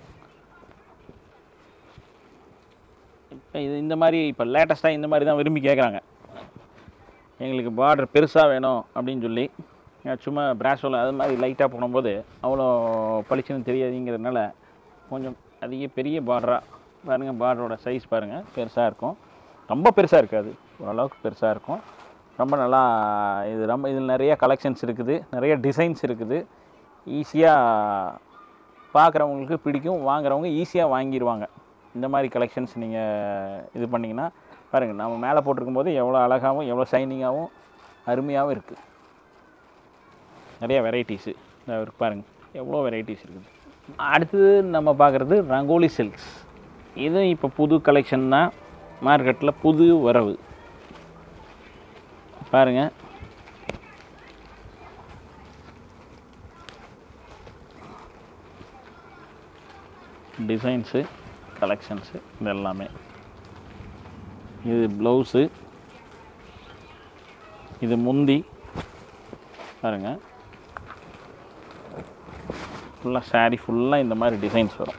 இப்போ இது இந்த மாதிரி இப்போ லேட்டஸ்ட்டாக இந்த மாதிரி தான் விரும்பி கேட்குறாங்க எங்களுக்கு பார்டர் பெருசாக வேணும் அப்படின்னு சொல்லி நான் சும்மா பிராஷோவில் அது மாதிரி லைட்டாக போடும்போது அவ்வளோ பளிச்சுன்னு தெரியாதுங்கிறதுனால கொஞ்சம் அதிக பெரிய பார்டராக பாருங்கள் பார்டரோட சைஸ் பாருங்கள் பெருசாக இருக்கும் ரொம்ப பெருசாக இருக்காது ஓரளவுக்கு பெருசாக இருக்கும் ரொம்ப நல்லா இது ரொம்ப இதில் நிறைய கலெக்ஷன்ஸ் இருக்குது நிறைய டிசைன்ஸ் இருக்குது ஈஸியாக பார்க்குறவங்களுக்கு பிடிக்கும் வாங்குறவங்க ஈஸியாக வாங்கிடுவாங்க இந்த மாதிரி கலெக்ஷன்ஸ் நீங்கள் இது பண்ணிங்கன்னா பாருங்கள் நம்ம மேலே போட்டிருக்கும் போது எவ்வளோ அழகாகவும் எவ்வளோ ஷைனிங்காகவும் அருமையாகவும் இருக்குது நிறைய வெரைட்டிஸு இருக்கு பாருங்கள் எவ்வளோ வெரைட்டிஸ் இருக்குது அடுத்தது நம்ம பார்க்குறது ரங்கோலி சில்க்ஸ் இது இப்போ புது கலெக்ஷன் தான் மார்க்கெட்டில் புது வரவு பாருங்கள் டிசைன்ஸு கலெக்ஷன்ஸு இது எல்லாமே இது ப்ளவுஸு இது முந்தி பாருங்க ஃபுல்லாக saree ஃபுல்லாக இந்த மாதிரி டிசைன்ஸ் வரும்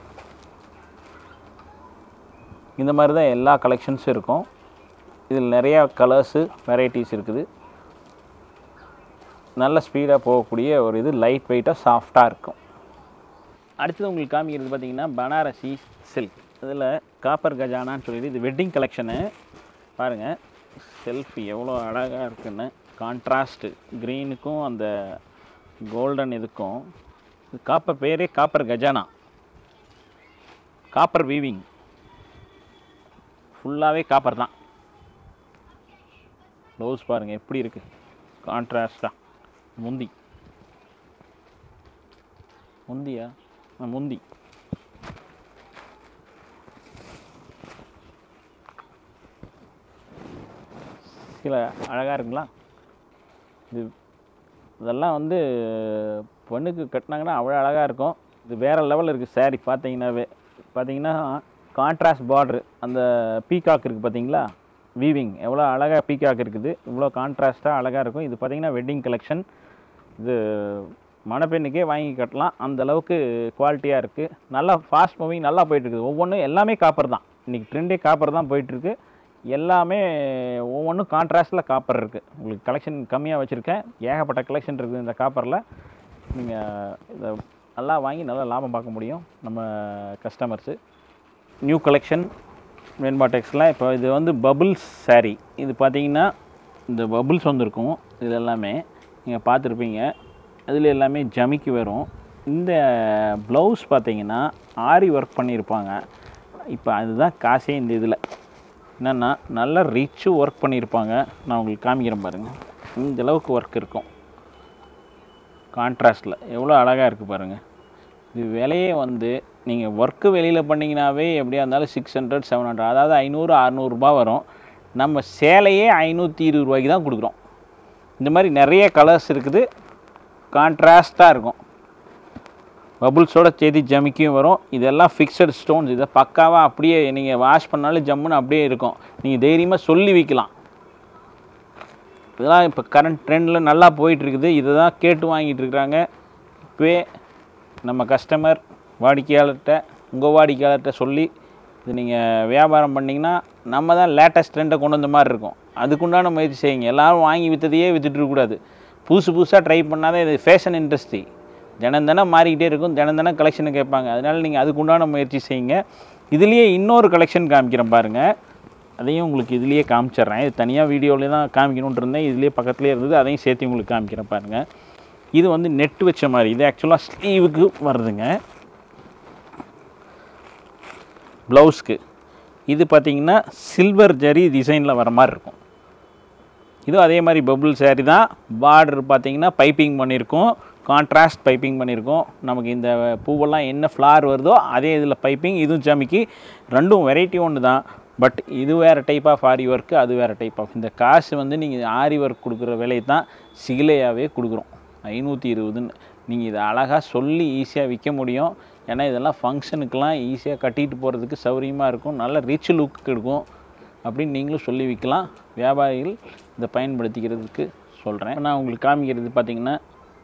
இந்த மாதிரி தான் எல்லா கலெக்ஷன்ஸும் இருக்கும் இதில் நிறையா கலர்ஸு வெரைட்டிஸ் இருக்குது நல்ல ஸ்பீடாக போகக்கூடிய ஒரு இது லைட் வெயிட்டாக சாஃப்டாக இருக்கும் அடுத்தது உங்களுக்கு காமிக்கிறது பார்த்தீங்கன்னா பனாரசி சில்க் இதில் காப்பர் கஜானான்னு சொல்லிட்டு இது வெட்டிங் கலெக்ஷனு பாருங்கள் செல்ஃபி எவ்வளோ அழகாக இருக்குன்னு கான்ட்ராஸ்ட்டு க்ரீனுக்கும் அந்த கோல்டன் இதுக்கும் இது காப்பர் பேரே காப்பர் கஜானா காப்பர் வீவிங் ஃபுல்லாகவே காப்பர் தான் ப்ளவுஸ் பாருங்கள் எப்படி இருக்குது கான்ட்ராஸ்டாக முந்தி முந்தியா ஆ முந்தி சில அழகாக இருக்குங்களா இது இதெல்லாம் வந்து பொண்ணுக்கு கட்டினாங்கன்னா அவ்வளோ அழகாக இருக்கும் இது வேறு லெவலில் இருக்குது saree பார்த்தீங்கன்னாவே பார்த்தீங்கன்னா கான்ட்ராஸ்ட் பார்ட்ரு அந்த பீகாக் இருக்குது பார்த்தீங்களா வீவிங் எவ்வளோ அழகாக பீகாக் இருக்குது இவ்வளோ கான்ட்ராஸ்ட்டாக அழகாக இருக்கும் இது பார்த்தீங்கன்னா வெட்டிங் கலெக்ஷன் இது மணப்பெண்ணுக்கே வாங்கி கட்டலாம் அந்த அளவுக்கு குவாலிட்டியாக இருக்குது நல்லா ஃபாஸ்ட் மூவிங் நல்லா போயிட்டுருக்குது ஒவ்வொன்றும் எல்லாமே காப்பர் தான் இன்றைக்கி ட்ரெண்டே காப்பர் தான் போயிட்டுருக்கு எல்லாமே ஒவ்வொன்றும் கான்ட்ராஸ்டில் காப்பர் இருக்குது உங்களுக்கு கலெக்ஷன் கம்மியாக வச்சுருக்கேன் ஏகப்பட்ட கலெக்ஷன் இருக்குது இந்த காப்பரில் நீங்கள் இதை நல்லா வாங்கி நல்லா லாபம் பார்க்க முடியும் நம்ம கஸ்டமர்ஸு நியூ கலெக்ஷன் வெண்பாடெக்ஸ்லாம் இப்போ இது வந்து பபுள்ஸ் saree இது பார்த்தீங்கன்னா இந்த பபுள்ஸ் வந்திருக்கும் இது எல்லாமே நீங்கள் பார்த்துருப்பீங்க அதில் எல்லாமே ஜமிக்கி வரும் இந்த ப்ளவுஸ் பார்த்தீங்கன்னா ஆரி ஒர்க் பண்ணியிருப்பாங்க இப்போ அதுதான் காசே இந்த இதில் என்னென்னா நல்லா ரிச்சு ஒர்க் பண்ணியிருப்பாங்க நான் உங்களுக்கு காமிக்கிறேன் பாருங்கள் இந்த அளவுக்கு ஒர்க் இருக்கும் கான்ட்ராஸ்டில் எவ்வளோ அழகாக இருக்குது பாருங்கள் இது விலையே வந்து நீங்கள் ஒர்க்கு வெளியில் பண்ணிங்கனாவே எப்படியா இருந்தாலும் சிக்ஸ் ஹண்ட்ரட் செவன் ஹண்ட்ரட் அதாவது ஐநூறு அறநூறுபா வரும் நம்ம சேலையே ஐநூற்றி இருபது ரூபாய்க்கு தான் கொடுக்குறோம் இந்த மாதிரி நிறைய கலர்ஸ் இருக்குது கான்ட்ராஸ்ட்டாக இருக்கும் பபுள்ஸோட சேர்த்து ஜமிக்கியும் வரும் இதெல்லாம் ஃபிக்ஸட் ஸ்டோன்ஸ் இதை பக்காவாக அப்படியே நீங்கள் வாஷ் பண்ணாலும் ஜம்முன்னு அப்படியே இருக்கும் நீங்கள் தைரியமாக சொல்லி விற்கலாம் இதெல்லாம் இப்போ கரண்ட் ட்ரெண்டில் நல்லா போயிட்டுருக்குது இதை தான் கேட்டு வாங்கிட்டு இருக்கிறாங்க இப்போவே நம்ம கஸ்டமர் வாடிக்கையாளர்கிட்ட உங்கள் வாடிக்கையாளர்கிட்ட சொல்லி இது நீங்கள் வியாபாரம் பண்ணிங்கன்னா நம்ம தான் லேட்டஸ்ட் ட்ரெண்டை கொண்டு வந்த மாதிரி இருக்கும் அதுக்குண்டான முயற்சி செய்யுங்க எல்லாரும் வாங்கி விற்றதையே விற்றுட்டு இருக்கக்கூடாது புதுசு புதுசாக ட்ரை பண்ணாதான் இது ஃபேஷன் இண்டஸ்ட்ரி தினம் தினம் மாறிக்கிட்டே இருக்கும் தினம் தினம் கலெக்ஷனை கேட்பாங்க அதனால் நீங்கள் அதுக்குண்டான முயற்சி செய்யுங்க இதுலேயே இன்னொரு கலெக்ஷன் காமிக்கிறேன் பாருங்கள் அதையும் உங்களுக்கு இதுலேயே காமிச்சிட்றேன் இது தனியாக வீடியோவில் தான் காமிக்கணுன்ட்டு இருந்தேன் இதுலேயே பக்கத்துலேயே இருந்தது அதையும் சேர்த்து உங்களுக்கு காமிக்கிறேன் பாருங்கள் இது வந்து நெட் வச்ச மாதிரி இது ஆக்சுவலாக ஸ்லீவுக்கு வருதுங்க ப்ளவுஸ்க்கு இது பார்த்தீங்கன்னா சில்வர் ஜரி டிசைனில் வர மாதிரி இருக்கும் இதுவும் அதே மாதிரி பபுள் saree தான் பார்டர் பார்த்தீங்கன்னா பைப்பிங் பண்ணியிருக்கோம் கான்ட்ராஸ்ட் பைப்பிங் பண்ணியிருக்கோம் நமக்கு இந்த பூவெல்லாம் என்ன ஃப்ளார் வருதோ அதே இதில் பைப்பிங் இதுவும் ஜமிக்கி ரெண்டும் வெரைட்டி ஒன்று தான் பட் இது வேறு டைப் ஆஃப் ஆரி ஒர்க்கு அது வேறு டைப் ஆஃப் இந்த காசு வந்து நீங்கள் ஆரி ஒர்க் கொடுக்குற விலை தான் சிகிலையாகவே கொடுக்குறோம் ஐநூற்றி இருபதுன்னு நீங்கள் இதை அழகாக சொல்லி ஈஸியாக விற்க முடியும் ஏன்னா இதெல்லாம் ஃபங்க்ஷனுக்கெலாம் ஈஸியாக கட்டிட்டு போகிறதுக்கு சௌரியமாக இருக்கும் நல்ல ரிச் லுக் இருக்கும் அப்படின்னு நீங்களும் சொல்லி விற்கலாம் வியாபாரிகள் இதை பயன்படுத்திக்கிறதுக்கு சொல்கிறேன் நான் உங்களுக்கு காமிக்கிறது பார்த்தீங்கன்னா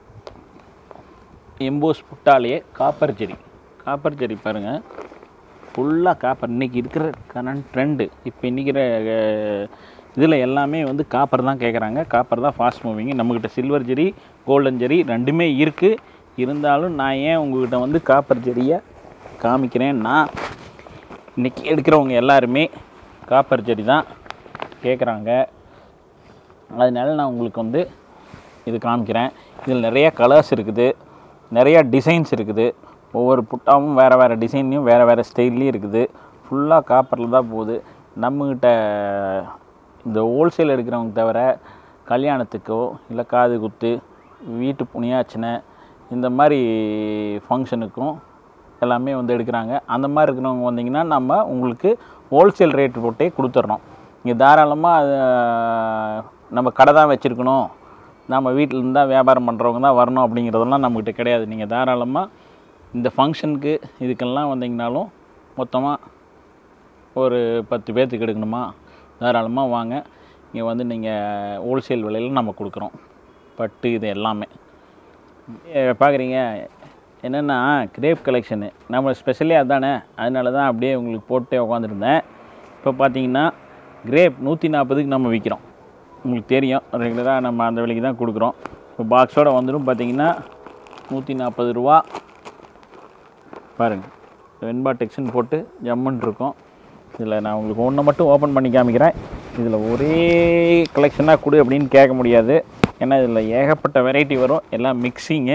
எம்போஸ் புட்டாலேயே காப்பர் ஜெரி காப்பர் ஜெரி பாருங்கள் ஃபுல்லாக காப்பர் இன்றைக்கி இருக்கிற கரண்ட் ட்ரெண்டு இப்போ இன்றைக்கிற இதில் எல்லாமே வந்து காப்பர் தான் கேட்குறாங்க காப்பர் தான் ஃபாஸ்ட் மூவிங் நம்மக்கிட்ட சில்வர் ஜெரி கோல்டன் ஜெரி ரெண்டுமே இருக்குது இருந்தாலும் நான் ஏன் உங்ககிட்ட வந்து காப்பர் ஜெரியை காமிக்கிறேன்னா இன்றைக்கி எடுக்கிறவங்க எல்லாருமே காப்பர் ஜெரி தான் கேட்குறாங்க அதனால நான் உங்களுக்கு வந்து இது காமிக்கிறேன் இதில் நிறைய கலர்ஸ் இருக்குது நிறைய டிசைன்ஸ் இருக்குது ஒவ்வொரு புட்டாவும் வேறு வேறு டிசைன்லையும் வேறு வேறு ஸ்டைல்லையும் இருக்குது ஃபுல்லாக காப்பரில் தான் போகுது நம்மக்கிட்ட இந்த ஹோல்சேல் எடுக்கிறவங்க தவிர கல்யாணத்துக்கோ இல்லை காது குத்து வீட்டு புனியாச்சனை இந்த மாதிரி ஃபங்க்ஷனுக்கும் எல்லாமே வந்து எடுக்கிறாங்க அந்த மாதிரி இருக்கிறவங்க வந்தீங்கன்னா நம்ம உங்களுக்கு ஹோல்சேல் ரேட் போட்டே கொடுத்துட்றோம் இங்கே தாராளமாக அது நம்ம கடை தான் வச்சுருக்கணும் நம்ம வீட்டில் இருந்தால் வியாபாரம் பண்ணுறவங்க தான் வரணும் அப்படிங்கிறதெல்லாம் நம்மக்கிட்ட கிடையாது நீங்கள் தாராளமாக இந்த ஃபங்க்ஷனுக்கு இதுக்கெல்லாம் வந்தீங்கனாலும் மொத்தமாக ஒரு பத்து பேர்த்துக்கு எடுக்கணுமா தாராளமாக வாங்க இங்கே வந்து நீங்கள் ஹோல்சேல் விலையில் நம்ம கொடுக்குறோம் பட்டு இது எல்லாமே பார்க்குறீங்க என்னென்னா கிரேப் கலெக்ஷனு நம்ம ஸ்பெஷலே அதானே அதனால தான் அப்படியே உங்களுக்கு போட்டே உட்காந்துருந்தேன் இப்போ பார்த்தீங்கன்னா கிரேப் நூற்றி நாற்பதுக்கு நம்ம விற்கிறோம் உங்களுக்கு தெரியும் ரெகுலராக நம்ம அந்த விலைக்கு தான் கொடுக்குறோம் இப்போ பாக்ஸோடு வந்துடும் பார்த்தீங்கன்னா நூற்றி நாற்பது ரூபா பாருங்கள் வெண்பா டெக்ஷன் போட்டு ஜம்முன்னு இருக்கும் இதில் நான் உங்களுக்கு ஒன்று மட்டும் ஓப்பன் பண்ணி காமிக்கிறேன் இதில் ஒரே கலெக்ஷனாக கொடு அப்படின்னு கேட்க முடியாது ஏன்னா இதில் ஏகப்பட்ட வெரைட்டி வரும் எல்லாம் மிக்சிங்கு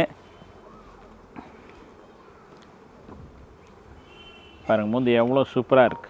பாருங்கள் முந்து எவ்வளோ சூப்பராக இருக்குது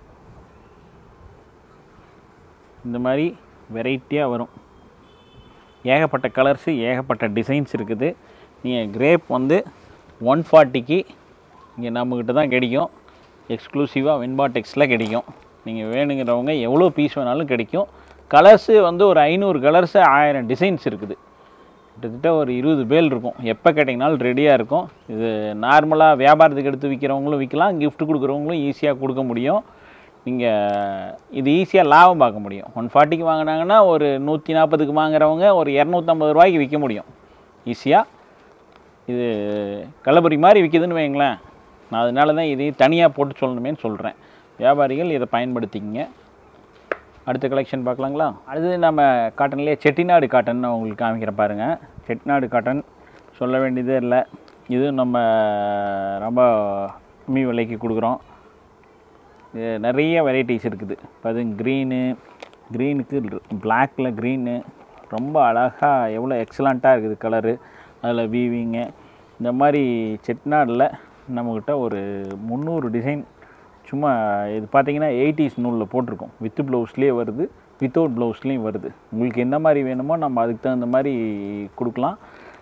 இந்த மாதிரி வெரைட்டியாக வரும் ஏகப்பட்ட கலர்ஸு ஏகப்பட்ட டிசைன்ஸ் இருக்குது நீங்கள் கிரேப் வந்து ஒன் ஃபார்ட்டிக்கு இங்கே நம்மக்கிட்ட தான் கிடைக்கும் எக்ஸ்க்ளூசிவாக வெண்பா டெக்ஸில் கிடைக்கும் நீங்கள் வேணுங்கிறவங்க எவ்வளோ பீஸ் வேணாலும் கிடைக்கும் கலர்ஸு வந்து ஒரு ஐநூறு கலர்ஸு ஆயிரம் டிசைன்ஸ் இருக்குது கிட்டத்தட்ட ஒரு இருபது பேல் இருக்கும் எப்போ கேட்டிங்கனாலும் ரெடியாக இருக்கும் இது நார்மலாக வியாபாரத்துக்கு எடுத்து விற்கிறவங்களும் விற்கலாம் gift கொடுக்குறவங்களும் ஈஸியாக கொடுக்க முடியும் நீங்கள் இது ஈஸியாக லாபம் பார்க்க முடியும் ஒன் ஃபார்ட்டிக்கு வாங்கினாங்கன்னா ஒரு நூற்றி நாற்பதுக்கு வாங்குறவங்க ஒரு இரநூத்தம்பது ரூபாய்க்கு விற்க முடியும் ஈஸியாக இது கள்ளபுரி மாதிரி விற்கிதுன்னு வைங்களேன் நான் அதனால தான் இதையும் தனியாக போட்டு சொல்லணுமேன்னு சொல்கிறேன் வியாபாரிகள் இதை பயன்படுத்திக்கங்க அடுத்த கலெக்ஷன் பார்க்கலாங்களா அடுத்து நம்ம காட்டன்லேயே செட்டிநாடு காட்டன் நான் உங்களுக்கு காமிக்கிறேன் பாருங்கள் செட்டிநாடு காட்டன் சொல்ல வேண்டியதே இல்லை இது நம்ம ரொம்ப கம்மி விலைக்கு கொடுக்குறோம் இது நிறைய வெரைட்டிஸ் இருக்குது இப்போ அது க்ரீனு க்ரீனுக்கு பிளாக்கில் க்ரீனு ரொம்ப அழகாக எவ்வளோ எக்ஸலண்ட்டாக இருக்குது கலரு அதில் வீவிங்கு இந்த மாதிரி செட்நாடில் நம்மக்கிட்ட ஒரு முந்நூறு டிசைன் சும்மா இது பார்த்தீங்கன்னா எயிட்டிஸ் நூலில் போட்டிருக்கோம் வித் ப்ளவுஸ்லேயே வருது வித்தவுட் ப்ளவுஸ்லேயும் வருது உங்களுக்கு எந்த மாதிரி வேணுமோ நம்ம அதுக்கு தகுந்த மாதிரி கொடுக்கலாம்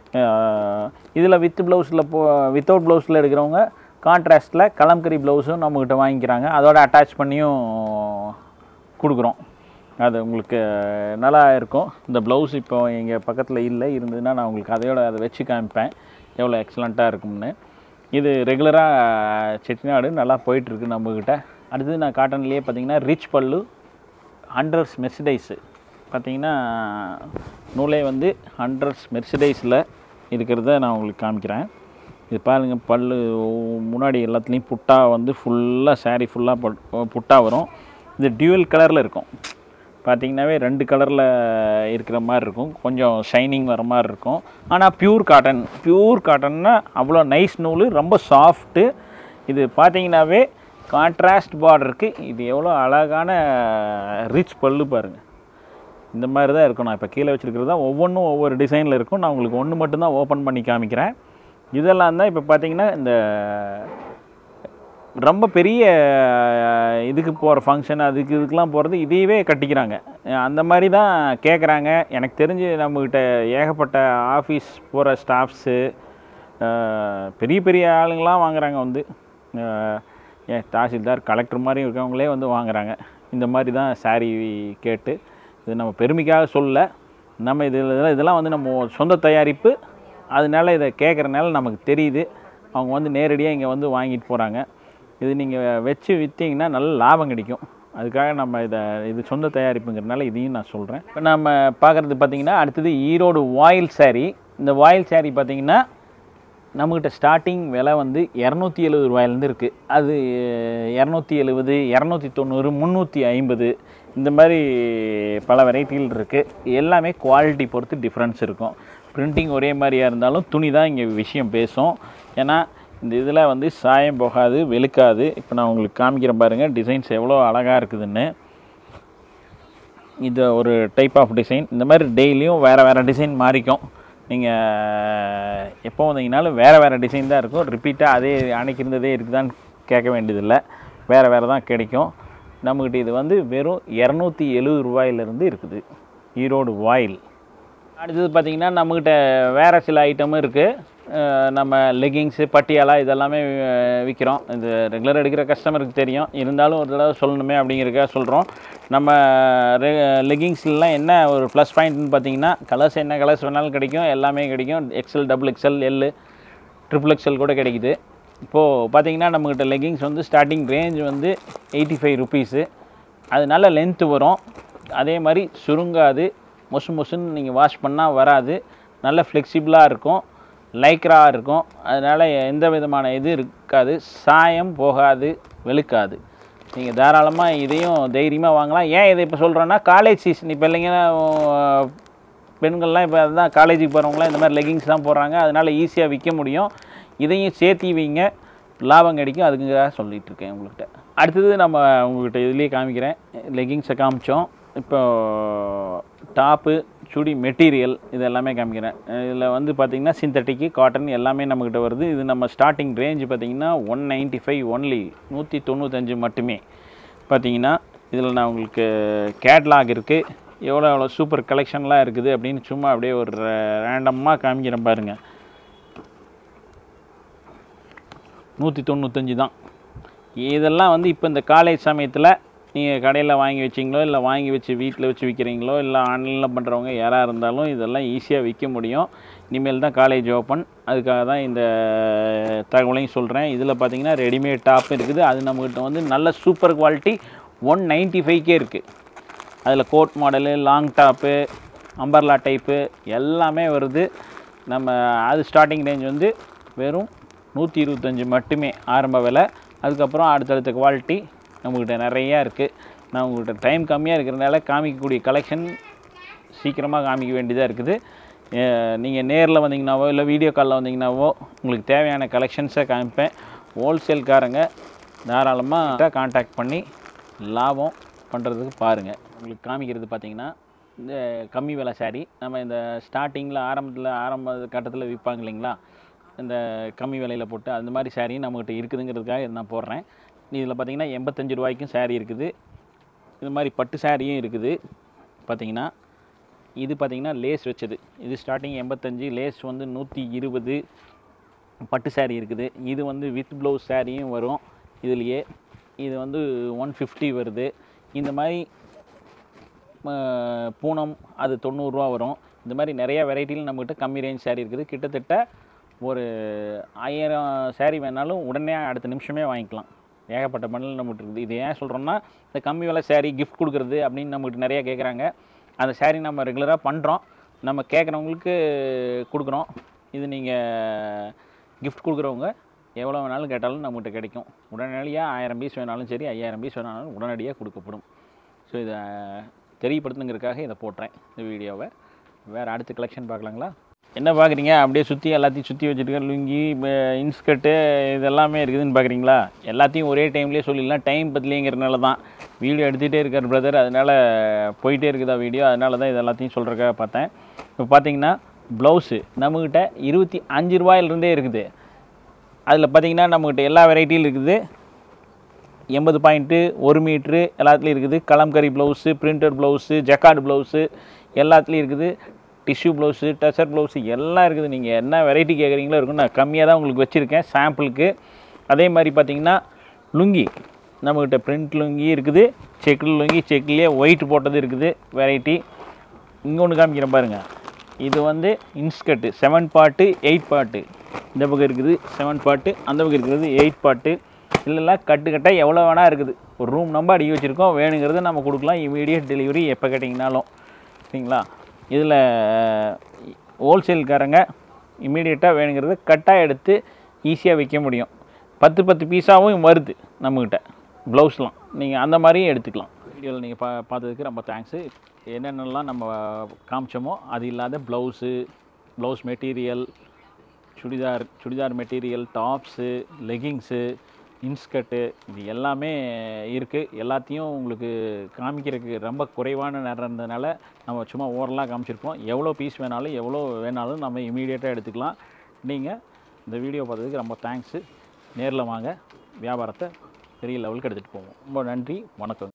இதில் வித் ப்ளவுஸில் போ வித்தவுட் ப்ளவுஸில் எடுக்கிறவங்க கான்ட்ராஸ்ட்டில் கலம்கரி ப்ளவுஸும் நம்மக்கிட்ட வாங்கிக்கிறாங்க அதோட அட்டாச் பண்ணியும் கொடுக்குறோம் அது உங்களுக்கு நல்லா இருக்கும் இந்த ப்ளவுஸ் இப்போ எங்கள் பக்கத்தில் இல்லை இருந்ததுன்னா நான் உங்களுக்கு அதையோட அதை வச்சு காமிப்பேன் எவ்வளோ எக்ஸலண்ட்டாக இருக்கும்னு இது ரெகுலராக செட்டிநாடு நல்லா போயிட்டுருக்கு நம்மக்கிட்ட அடுத்தது நான் காட்டன்லேயே பார்த்தீங்கன்னா ரிச் பல்லு ஹண்ட்ரட்ஸ் மெர்சிடைஸு பார்த்தீங்கன்னா நூலே வந்து ஹண்ட்ரட்ஸ் மெர்சிடைஸில் இருக்கிறத நான் உங்களுக்கு காமிக்கிறேன் இது பாருங்கள் பல்லு முன்னாடி எல்லாத்துலேயும் புட்டா வந்து ஃபுல்லாக saree ஃபுல்லாக புட்டா வரும் இது டியூவல் கலரில் இருக்கும் பார்த்தீங்கன்னாவே ரெண்டு கலரில் இருக்கிற மாதிரி இருக்கும் கொஞ்சம் ஷைனிங் வர மாதிரி இருக்கும் ஆனால் பியூர் காட்டன் பியூர் காட்டன்னா அவ்வளோ நைஸ் நூல் ரொம்ப சாஃப்ட்டு இது பார்த்தீங்கன்னாவே கான்ட்ராஸ்ட் பார்டருக்கு இது எவ்வளோ அழகான ரிச் பல்லு பாருங்கள் இந்த மாதிரி தான் இருக்கும் நான் இப்போ கீழே வச்சுருக்கிறது தான் ஒவ்வொன்றும் ஒவ்வொரு டிசைனில் இருக்கும் நான் உங்களுக்கு ஒன்று மட்டும்தான் ஓப்பன் பண்ணி காமிக்கிறேன் இதெல்லாம் தான் இப்போ பார்த்தீங்கன்னா இந்த ரொம்ப பெரிய அஹ், இதுக்கு போகிற ஃபங்க்ஷன் அதுக்கு இதுக்கெலாம் போகிறது இதையவே கட்டிக்கிறாங்க அஹ், அந்த மாதிரி தான் கேட்குறாங்க எனக்கு தெரிஞ்சு நம்மக்கிட்ட ஏகப்பட்ட ஆஃபீஸ் போகிற ஸ்டாஃப்ஸு பெரிய பெரிய ஆளுங்களாம் வாங்குறாங்க வந்து அஹ், ஏன் தாசில்தார் கலெக்டர் மாதிரி இருக்கவங்களே வந்து வாங்குறாங்க இந்த மாதிரி தான் saree கேட்டு இது நம்ம பெருமைக்காக சொல்லல நம்ம இது இதெல்லாம் இதெல்லாம் வந்து நம்ம சொந்த தயாரிப்பு அதனால இதை கேட்குறனால நமக்கு தெரியுது அவங்க வந்து நேரடியாக இங்கே வந்து வாங்கிட்டு போகிறாங்க இது நீங்கள் வச்சு விற்றீங்கன்னா நல்ல லாபம் கிடைக்கும் அதுக்காக நம்ம இதை இது சொந்த தயாரிப்புங்கிறனால இதையும் நான் சொல்கிறேன் இப்போ நம்ம பார்க்குறது பார்த்தீங்கன்னா அடுத்தது ஈரோடு வாயில் saree இந்த வாயில் saree பார்த்தீங்கன்னா நம்மக்கிட்ட ஸ்டார்டிங் விலை வந்து இரநூத்தி எழுபது ரூபாயிலேருந்து இருக்குது அது இரநூத்தி எழுபது இரநூத்தி தொண்ணூறு முந்நூற்றி ஐம்பது இந்த மாதிரி பல வெரைட்டிகள் இருக்குது எல்லாமே குவாலிட்டி பொறுத்து டிஃப்ரென்ஸ் இருக்கும் பிரிண்டிங் ஒரே மாதிரியாக இருந்தாலும் துணி தான் இங்கே விஷயம் பேசும் ஏன்னா இந்த இதில் வந்து சாயம் போகாது வெளுக்காது இப்போ நான் உங்களுக்கு காமிக்கிறேன் பாருங்கள் டிசைன்ஸ் எவ்வளோ அழகாக இருக்குதுன்னு இது ஒரு டைப் ஆஃப் டிசைன் இந்த மாதிரி டெய்லியும் வேறு வேறு டிசைன் மாறிக்கும் நீங்கள் எப்போ வந்தீங்கனாலும் வேறு வேறு டிசைன் தான் இருக்கும் ரிப்பீட்டாக அதே அன்னைக்கு இருந்ததே இருக்குதான்னு கேட்க வேண்டியதில்லை வேறு வேறு தான் கிடைக்கும் நம்மக்கிட்ட இது வந்து வெறும் இரநூத்தி எழுபது ரூபாயிலிருந்து இருக்குது ஈரோடு வாயில் அடுத்தது பார்த்திங்கன்னா நம்மக்கிட்ட வேறு சில ஐட்டமும் இருக்குது நம்ம லெகிங்ஸு பட்டியாலா இதெல்லாமே அஹ், விற்கிறோம் இது ரெகுலர் எடுக்கிற கஸ்டமருக்கு தெரியும் இருந்தாலும் ஒரு தடவை சொல்லணுமே அப்படிங்கிறதுக்காக சொல்கிறோம் நம்ம லெகிங்ஸ்லாம் என்ன ஒரு ப்ளஸ் பாயிண்ட்னு பார்த்தீங்கன்னா கலர்ஸ் என்ன கலர்ஸ் வேணாலும் கிடைக்கும் எல்லாமே கிடைக்கும் XL double XL L triple XL கூட கிடைக்குது இப்போது பார்த்தீங்கன்னா நம்மக்கிட்ட லெகிங்ஸ் வந்து ஸ்டார்டிங் ரேஞ்ச் வந்து எயிட்டி ஃபைவ் ருபீஸு அது நல்ல லென்த்து வரும் அதே மாதிரி சுருங்காது மொசு மொசுன்னு நீங்கள் வாஷ் பண்ணால் வராது நல்ல ஃப்ளெக்சிபிளாக இருக்கும் லைக்ரா இருக்கும் அதனால் எந்த விதமான இது இருக்காது சாயம் போகாது வெளுக்காது நீங்கள் தாராளமாக இதையும் தைரியமாக வாங்கலாம் ஏன் இதை இப்போ சொல்கிறேன்னா காலேஜ் சீசன் இப்போ இல்லைங்க பெண்கள்லாம் இப்போ அதுதான் காலேஜுக்கு போகிறவங்களாம் இந்த மாதிரி லெகிங்ஸ் தான் போடுறாங்க அதனால் ஈஸியாக விற்க முடியும் இதையும் சேர்த்தி வைங்க லாபம் கிடைக்கும் அதுக்குங்காக சொல்லிட்டு இருக்கேன் உங்கள்கிட்ட அடுத்தது நம்ம உங்கள்கிட்ட இதுலேயே காமிக்கிறேன் லெகிங்ஸை காமிச்சோம் இப்போ டாப்பு சுடி மெட்டீரியல் இது எல்லாமே காமிக்கிறேன் இதில் வந்து பார்த்திங்கன்னா சிந்தட்டிக்கு காட்டன் எல்லாமே நம்மக்கிட்ட வருது இது நம்ம ஸ்டார்டிங் ரேஞ்ச் பார்த்திங்கன்னா ஒன் நைன்ட்டி ஃபைவ் ஒன்லி நூற்றி தொண்ணூத்தஞ்சு மட்டுமே பார்த்தீங்கன்னா இதில் நான் உங்களுக்கு கேட்லாக் இருக்குது எவ்வளோ எவ்வளோ சூப்பர் கலெக்ஷன்லாம் இருக்குது அப்படின்னு சும்மா அப்படியே ஒரு ரேண்டமாக காமிக்கிறேன் பாருங்கள் நூற்றி தொண்ணூத்தஞ்சு தான் இதெல்லாம் வந்து இப்போ இந்த காலேஜ் சமயத்தில் நீங்கள் கடையில் வாங்கி வச்சிங்களோ இல்லை வாங்கி வச்சு வீட்டில் வச்சு விற்கிறீங்களோ இல்லை ஆன்லைனில் பண்ணுறவங்க யாராக இருந்தாலும் இதெல்லாம் ஈஸியாக விற்க முடியும் இனிமேல் தான் காலேஜ் ஓப்பன் அதுக்காக தான் இந்த தகவலையும் சொல்கிறேன் இதில் பார்த்தீங்கன்னா ரெடிமேட் டாப் இருக்குது அது நம்மக்கிட்ட வந்து நல்ல சூப்பர் குவாலிட்டி ஒன் நைன்ட்டி ஃபைவ்க்கே இருக்குது அதில் coat model long top umbrella type எல்லாமே வருது நம்ம அது ஸ்டார்டிங் ரேஞ்ச் வந்து வெறும் நூற்றி இருபத்தஞ்சி மட்டுமே ஆரம்ப விலை அதுக்கப்புறம் அடுத்தடுத்த குவாலிட்டி நம்மக்கிட்ட நிறையா இருக்குது நான் உங்கள்கிட்ட டைம் கம்மியாக இருக்கிறனால காமிக்கக்கூடிய கலெக்ஷன் சீக்கிரமாக காமிக்க வேண்டியதாக இருக்குது நீங்கள் நேரில் வந்தீங்கன்னாவோ இல்லை வீடியோ காலில் வந்தீங்கன்னாவோ உங்களுக்கு தேவையான கலெக்ஷன்ஸை காமிப்பேன் ஹோல்சேல்காரங்க தாராளமாக காண்டாக்ட் பண்ணி லாபம் பண்ணுறதுக்கு பாருங்கள் உங்களுக்கு காமிக்கிறது பார்த்தீங்கன்னா இந்த கம்மி விலை சாரி நம்ம இந்த ஸ்டார்டிங்கில் ஆரம்பத்தில் ஆரம்ப கட்டத்தில் விற்பாங்க இல்லைங்களா இந்த கம்மி விலையில் போட்டு அந்த மாதிரி சாரியும் நம்மகிட்ட இருக்குதுங்கிறதுக்காக இதை நான் போடுறேன் இதில் பார்த்தீங்கன்னா எண்பத்தஞ்சு ரூபாய்க்கும் saree இருக்குது இது மாதிரி பட்டு சாரியும் இருக்குது பார்த்தீங்கன்னா இது பார்த்தீங்கன்னா லேஸ் வச்சது இது ஸ்டார்டிங் எண்பத்தஞ்சு லேஸ் வந்து நூற்றி இருபது பட்டு saree இருக்குது இது வந்து வித் ப்ளவுஸ் சாரியும் வரும் இதுலேயே இது வந்து ஒன் ஃபிஃப்டி வருது இந்த மாதிரி ம- பூனம் அது தொண்ணூறுரூவா வரும் இந்த மாதிரி நிறைய வெரைட்டியில் நம்மக்கிட்ட கம்மி ரேஞ்ச் saree இருக்குது கிட்டத்தட்ட ஒரு ஆயிரம் saree வேணாலும் உடனே அடுத்த நிமிஷமே வாங்கிக்கலாம் ஏகப்பட்ட பண்டல் நம்மகிட்ட இருக்குது இது ஏன் சொல்கிறோம்னா இந்த கம்மி விலை saree கிஃப்ட் கொடுக்குறது அப்படின்னு நம்மகிட்ட நிறைய கேட்குறாங்க அந்த saree நம்ம ரெகுலராக பண்ணுறோம் நம்ம கேட்குறவங்களுக்கு கொடுக்குறோம் இது நீங்கள் கிஃப்ட் கொடுக்குறவங்க எவ்வளோ வேணாலும் கேட்டாலும் நம்மகிட்ட கிடைக்கும் உடனடியாக ஆயிரம் பீஸ் வேணாலும் சரி ஐயாயிரம் பீஸ் வேணாலும் உடனடியாக கொடுக்கப்படும் ஸோ இதை தெரியப்படுத்துங்கிறதுக்காக இதை போட்டுறேன் இந்த வீடியோவை வேறு அடுத்த கலெக்ஷன் பார்க்கலாங்களா என்ன பார்க்குறீங்க அப்படியே சுற்றி எல்லாத்தையும் சுற்றி வச்சுருக்க லுங்கி இன்ஸ்கர்ட்டு இது எல்லாமே இருக்குதுன்னு பார்க்குறீங்களா எல்லாத்தையும் ஒரே டைம்லேயே சொல்லிடலாம் டைம் பத்தலைங்கிறதுனால தான் வீடியோ எடுத்துகிட்டே இருக்கார் பிரதர் அதனால் போயிட்டே இருக்குதா வீடியோ அதனால தான் இது எல்லாத்தையும் சொல்கிறக்காக பார்த்தேன் இப்போ பார்த்தீங்கன்னா ப்ளவுஸு நம்மக்கிட்ட இருபத்தி அஞ்சு ரூபாயிலிருந்தே இருக்குது அதில் பார்த்தீங்கன்னா நம்மக்கிட்ட எல்லா வெரைட்டியும் இருக்குது எண்பது பாயிண்ட்டு ஒரு மீட்ரு எல்லாத்துலேயும் இருக்குது kalamkari blouse printed blouse jacquard blouse எல்லாத்துலேயும் இருக்குது டிஷ்யூ ப்ளவுஸு டச்சர் ப்ளவுஸு எல்லாம் இருக்குது நீங்கள் என்ன வெரைட்டி கேட்குறீங்களோ இருக்கும் நான் கம்மியாக தான் உங்களுக்கு வச்சுருக்கேன் சாம்பிளுக்கு அதே மாதிரி பார்த்தீங்கன்னா லுங்கி நம்மக்கிட்ட பிரிண்ட் லுங்கி இருக்குது செக்கு லுங்கி செக்லேயே ஒயிட் போட்டது இருக்குது வெரைட்டி இங்கே ஒன்று காமிக்கிறேன் பாருங்கள் இது வந்து இன்ஸ்கர்ட்டு செவன் பாட்டு எயிட் பாட்டு இந்த பக்கம் இருக்குது செவன் பாட்டு அந்த பக்கம் இருக்கிறது எயிட் பாட்டு இல்லைலாம் கட்டு கட்டாக எவ்வளோ வேணால் இருக்குது ஒரு ரூம் நம்பர் அடிக்க வச்சுருக்கோம் வேணுங்கிறத நம்ம கொடுக்கலாம் இமீடியட் டெலிவரி எப்போ கேட்டிங்கனாலும் சரிங்களா இதில் ஹோல்சேல்காரங்க இமீடியட்டாக வேணுங்கிறத கட்டாக எடுத்து ஈஸியாக விற்க முடியும் பத்து பத்து பீஸாகவும் வருது நம்மக்கிட்ட ப்ளவுஸ்லாம் நீங்கள் அந்த மாதிரியும் எடுத்துக்கலாம் வீடியோவில் நீங்கள் பா பார்த்ததுக்கு ரொம்ப தேங்க்ஸு என்னென்னலாம் நம்ம காமிச்சோமோ அது இல்லாத blouse blouse material churidar churidar material tops leggings inskirt இது எல்லாமே இருக்குது எல்லாத்தையும் உங்களுக்கு காமிக்கிறதுக்கு ரொம்ப குறைவான நேரம் இருந்ததுனால நம்ம சும்மா ஓரலாக காமிச்சிருப்போம் எவ்வளோ பீஸ் வேணாலும் எவ்வளோ வேணாலும் நம்ம இமீடியட்டாக எடுத்துக்கலாம் நீங்கள் இந்த வீடியோ பார்த்ததுக்கு ரொம்ப தேங்க்ஸு நேரில் வாங்க வியாபாரத்தை பெரிய லெவலுக்கு எடுத்துகிட்டு போவோம் ரொம்ப நன்றி வணக்கம்